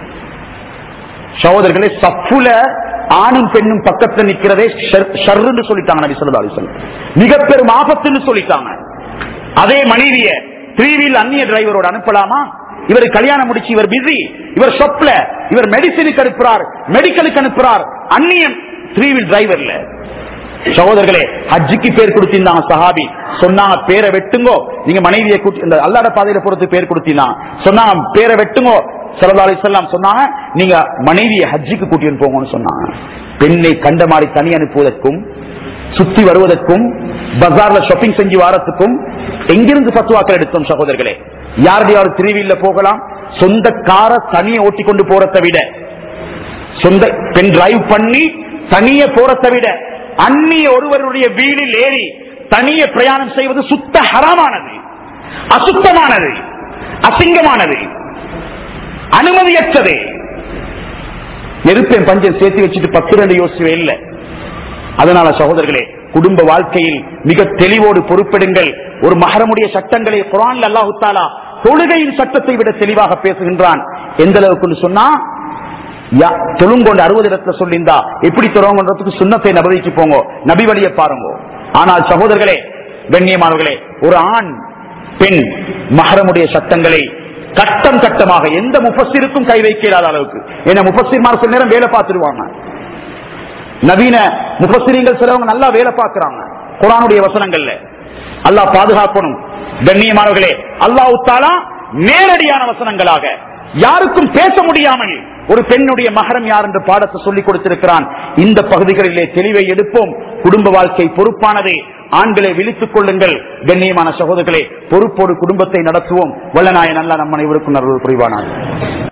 சகோதரர்களே சப்புல ஆணும் பெண்ணும் பக்கத்துல நிக்கிறதே ஷர்ன்னு சொல்லிட்டாங்க நபி சொல்லா அலிசல்லம் மிக பெரும் ஆபத்துன்னு சொல்லிட்டாங்க அதே மனைவிய த்ரீ வீல் அந்நிய டிரைவரோட அனுப்பலாமா இவர் கல்யாணம் முடிச்சு இவர் பிஸி இவர் ஷொப்ல இவர் மெடிசினுக்கு அனுப்புறார் மெடிக்கலுக்கு அனுப்புறார் அந்நியன் த்ரீ வீல் டிரைவர்ல சகோதரர்களே ஹஜ்ஜுக்கு பேர் கொடுத்திருந்தாங்க சஹாபி சொன்னாங்க பேரை வெட்டுங்கோ நீங்க மனைவியை கூட்டி இந்த அல்லாட பாதையில பொறுத்து பேர் கொடுத்தீங்கன்னா சொன்னாங்க பேரை வெட்டுங்கோ சல்லா அலிசல்லாம் சொன்னாங்க நீங்க மனைவியை ஹஜ்ஜுக்கு கூட்டிட்டு போங்கன்னு சொன்னாங்க பெண்ணை கண்ட மாதிரி தனி அனுப்புவதற்கும் சுத்தி வருவதற்கும் பஜார்ல ஷாப்பிங் செஞ்சு வாரத்துக்கும் எங்கிருந்து பத்துவாக்கள் எடுத்தோம் சகோதரர்களே யாருடைய திருவில்ல போகலாம் சொந்த கார தனியை ஓட்டி கொண்டு போறதை விட சொந்த பெண் டிரைவ் பண்ணி தனிய போறதை விட அந்நிய ஒருவருடைய வீடில் ஏறி தனிய பிரயாணம் செய்வது சுத்த ஹராமானது அசுத்தமானது அசிங்கமானது அனுமதியற்றது நெருப்பேன் பஞ்சம் சேர்த்து வச்சுட்டு பத்து ரெண்டு யோசிக்கவே இல்லை அதனால சகோதரர்களே குடும்ப வாழ்க்கையில் மிக தெளிவோடு பொறுப்பெடுங்கள் ஒரு மகரமுடைய சட்டங்களை குரான் அல்லாஹு தாலா தொழுகையின் சட்டத்தை விட தெளிவாக பேசுகின்றான் எந்த அளவுக்கு சொன்னா தொழுங்கொண்டு அறுபது இடத்துல சொல்லியிருந்தா எப்படி தொழுவங்கன்றதுக்கு சுண்ணத்தை நபதிக்கு போங்க நபி வழியை பாருங்க ஆனால் சகோதரர்களே கண்ணியமானவர்களே ஒரு ஆண் பெண் மகரமுடைய சட்டங்களை கட்டம் கட்டமாக எந்த முஃபஸிருக்கும் கை வைக்க இல்லாத அளவுக்கு ஏன்னா முஃபஸிர்மார் சில நேரம் வேலை பார்த்துருவாங்க நவீன முஃபஸிரிங்கள் சிலவங்க நல்லா வேலை பார்க்கிறாங்க குரானுடைய வசனங்கள்ல அல்லாஹ் பாதுகாக்கணும் கண்ணியமானவர்களே அல்லாஹ் உத்தாலா நேரடியான வசனங்களாக யாருக்கும் பேச முடியாமல் ஒரு பெண்ணுடைய மகரம் யார் என்று பாடத்தை சொல்லிக் கொடுத்திருக்கிறான் இந்த பகுதிகளிலே தெளிவை எடுப்போம் குடும்ப வாழ்க்கை பொறுப்பானது ஆண்களை விழித்துக் கொள்ளுங்கள் கண்ணியமான சகோதரர்களே பொறுப்போடு குடும்பத்தை நடத்துவோம் வல்லநாயன் அல்ல நம்ம அனைவருக்கும் நல்ல புரிவானான்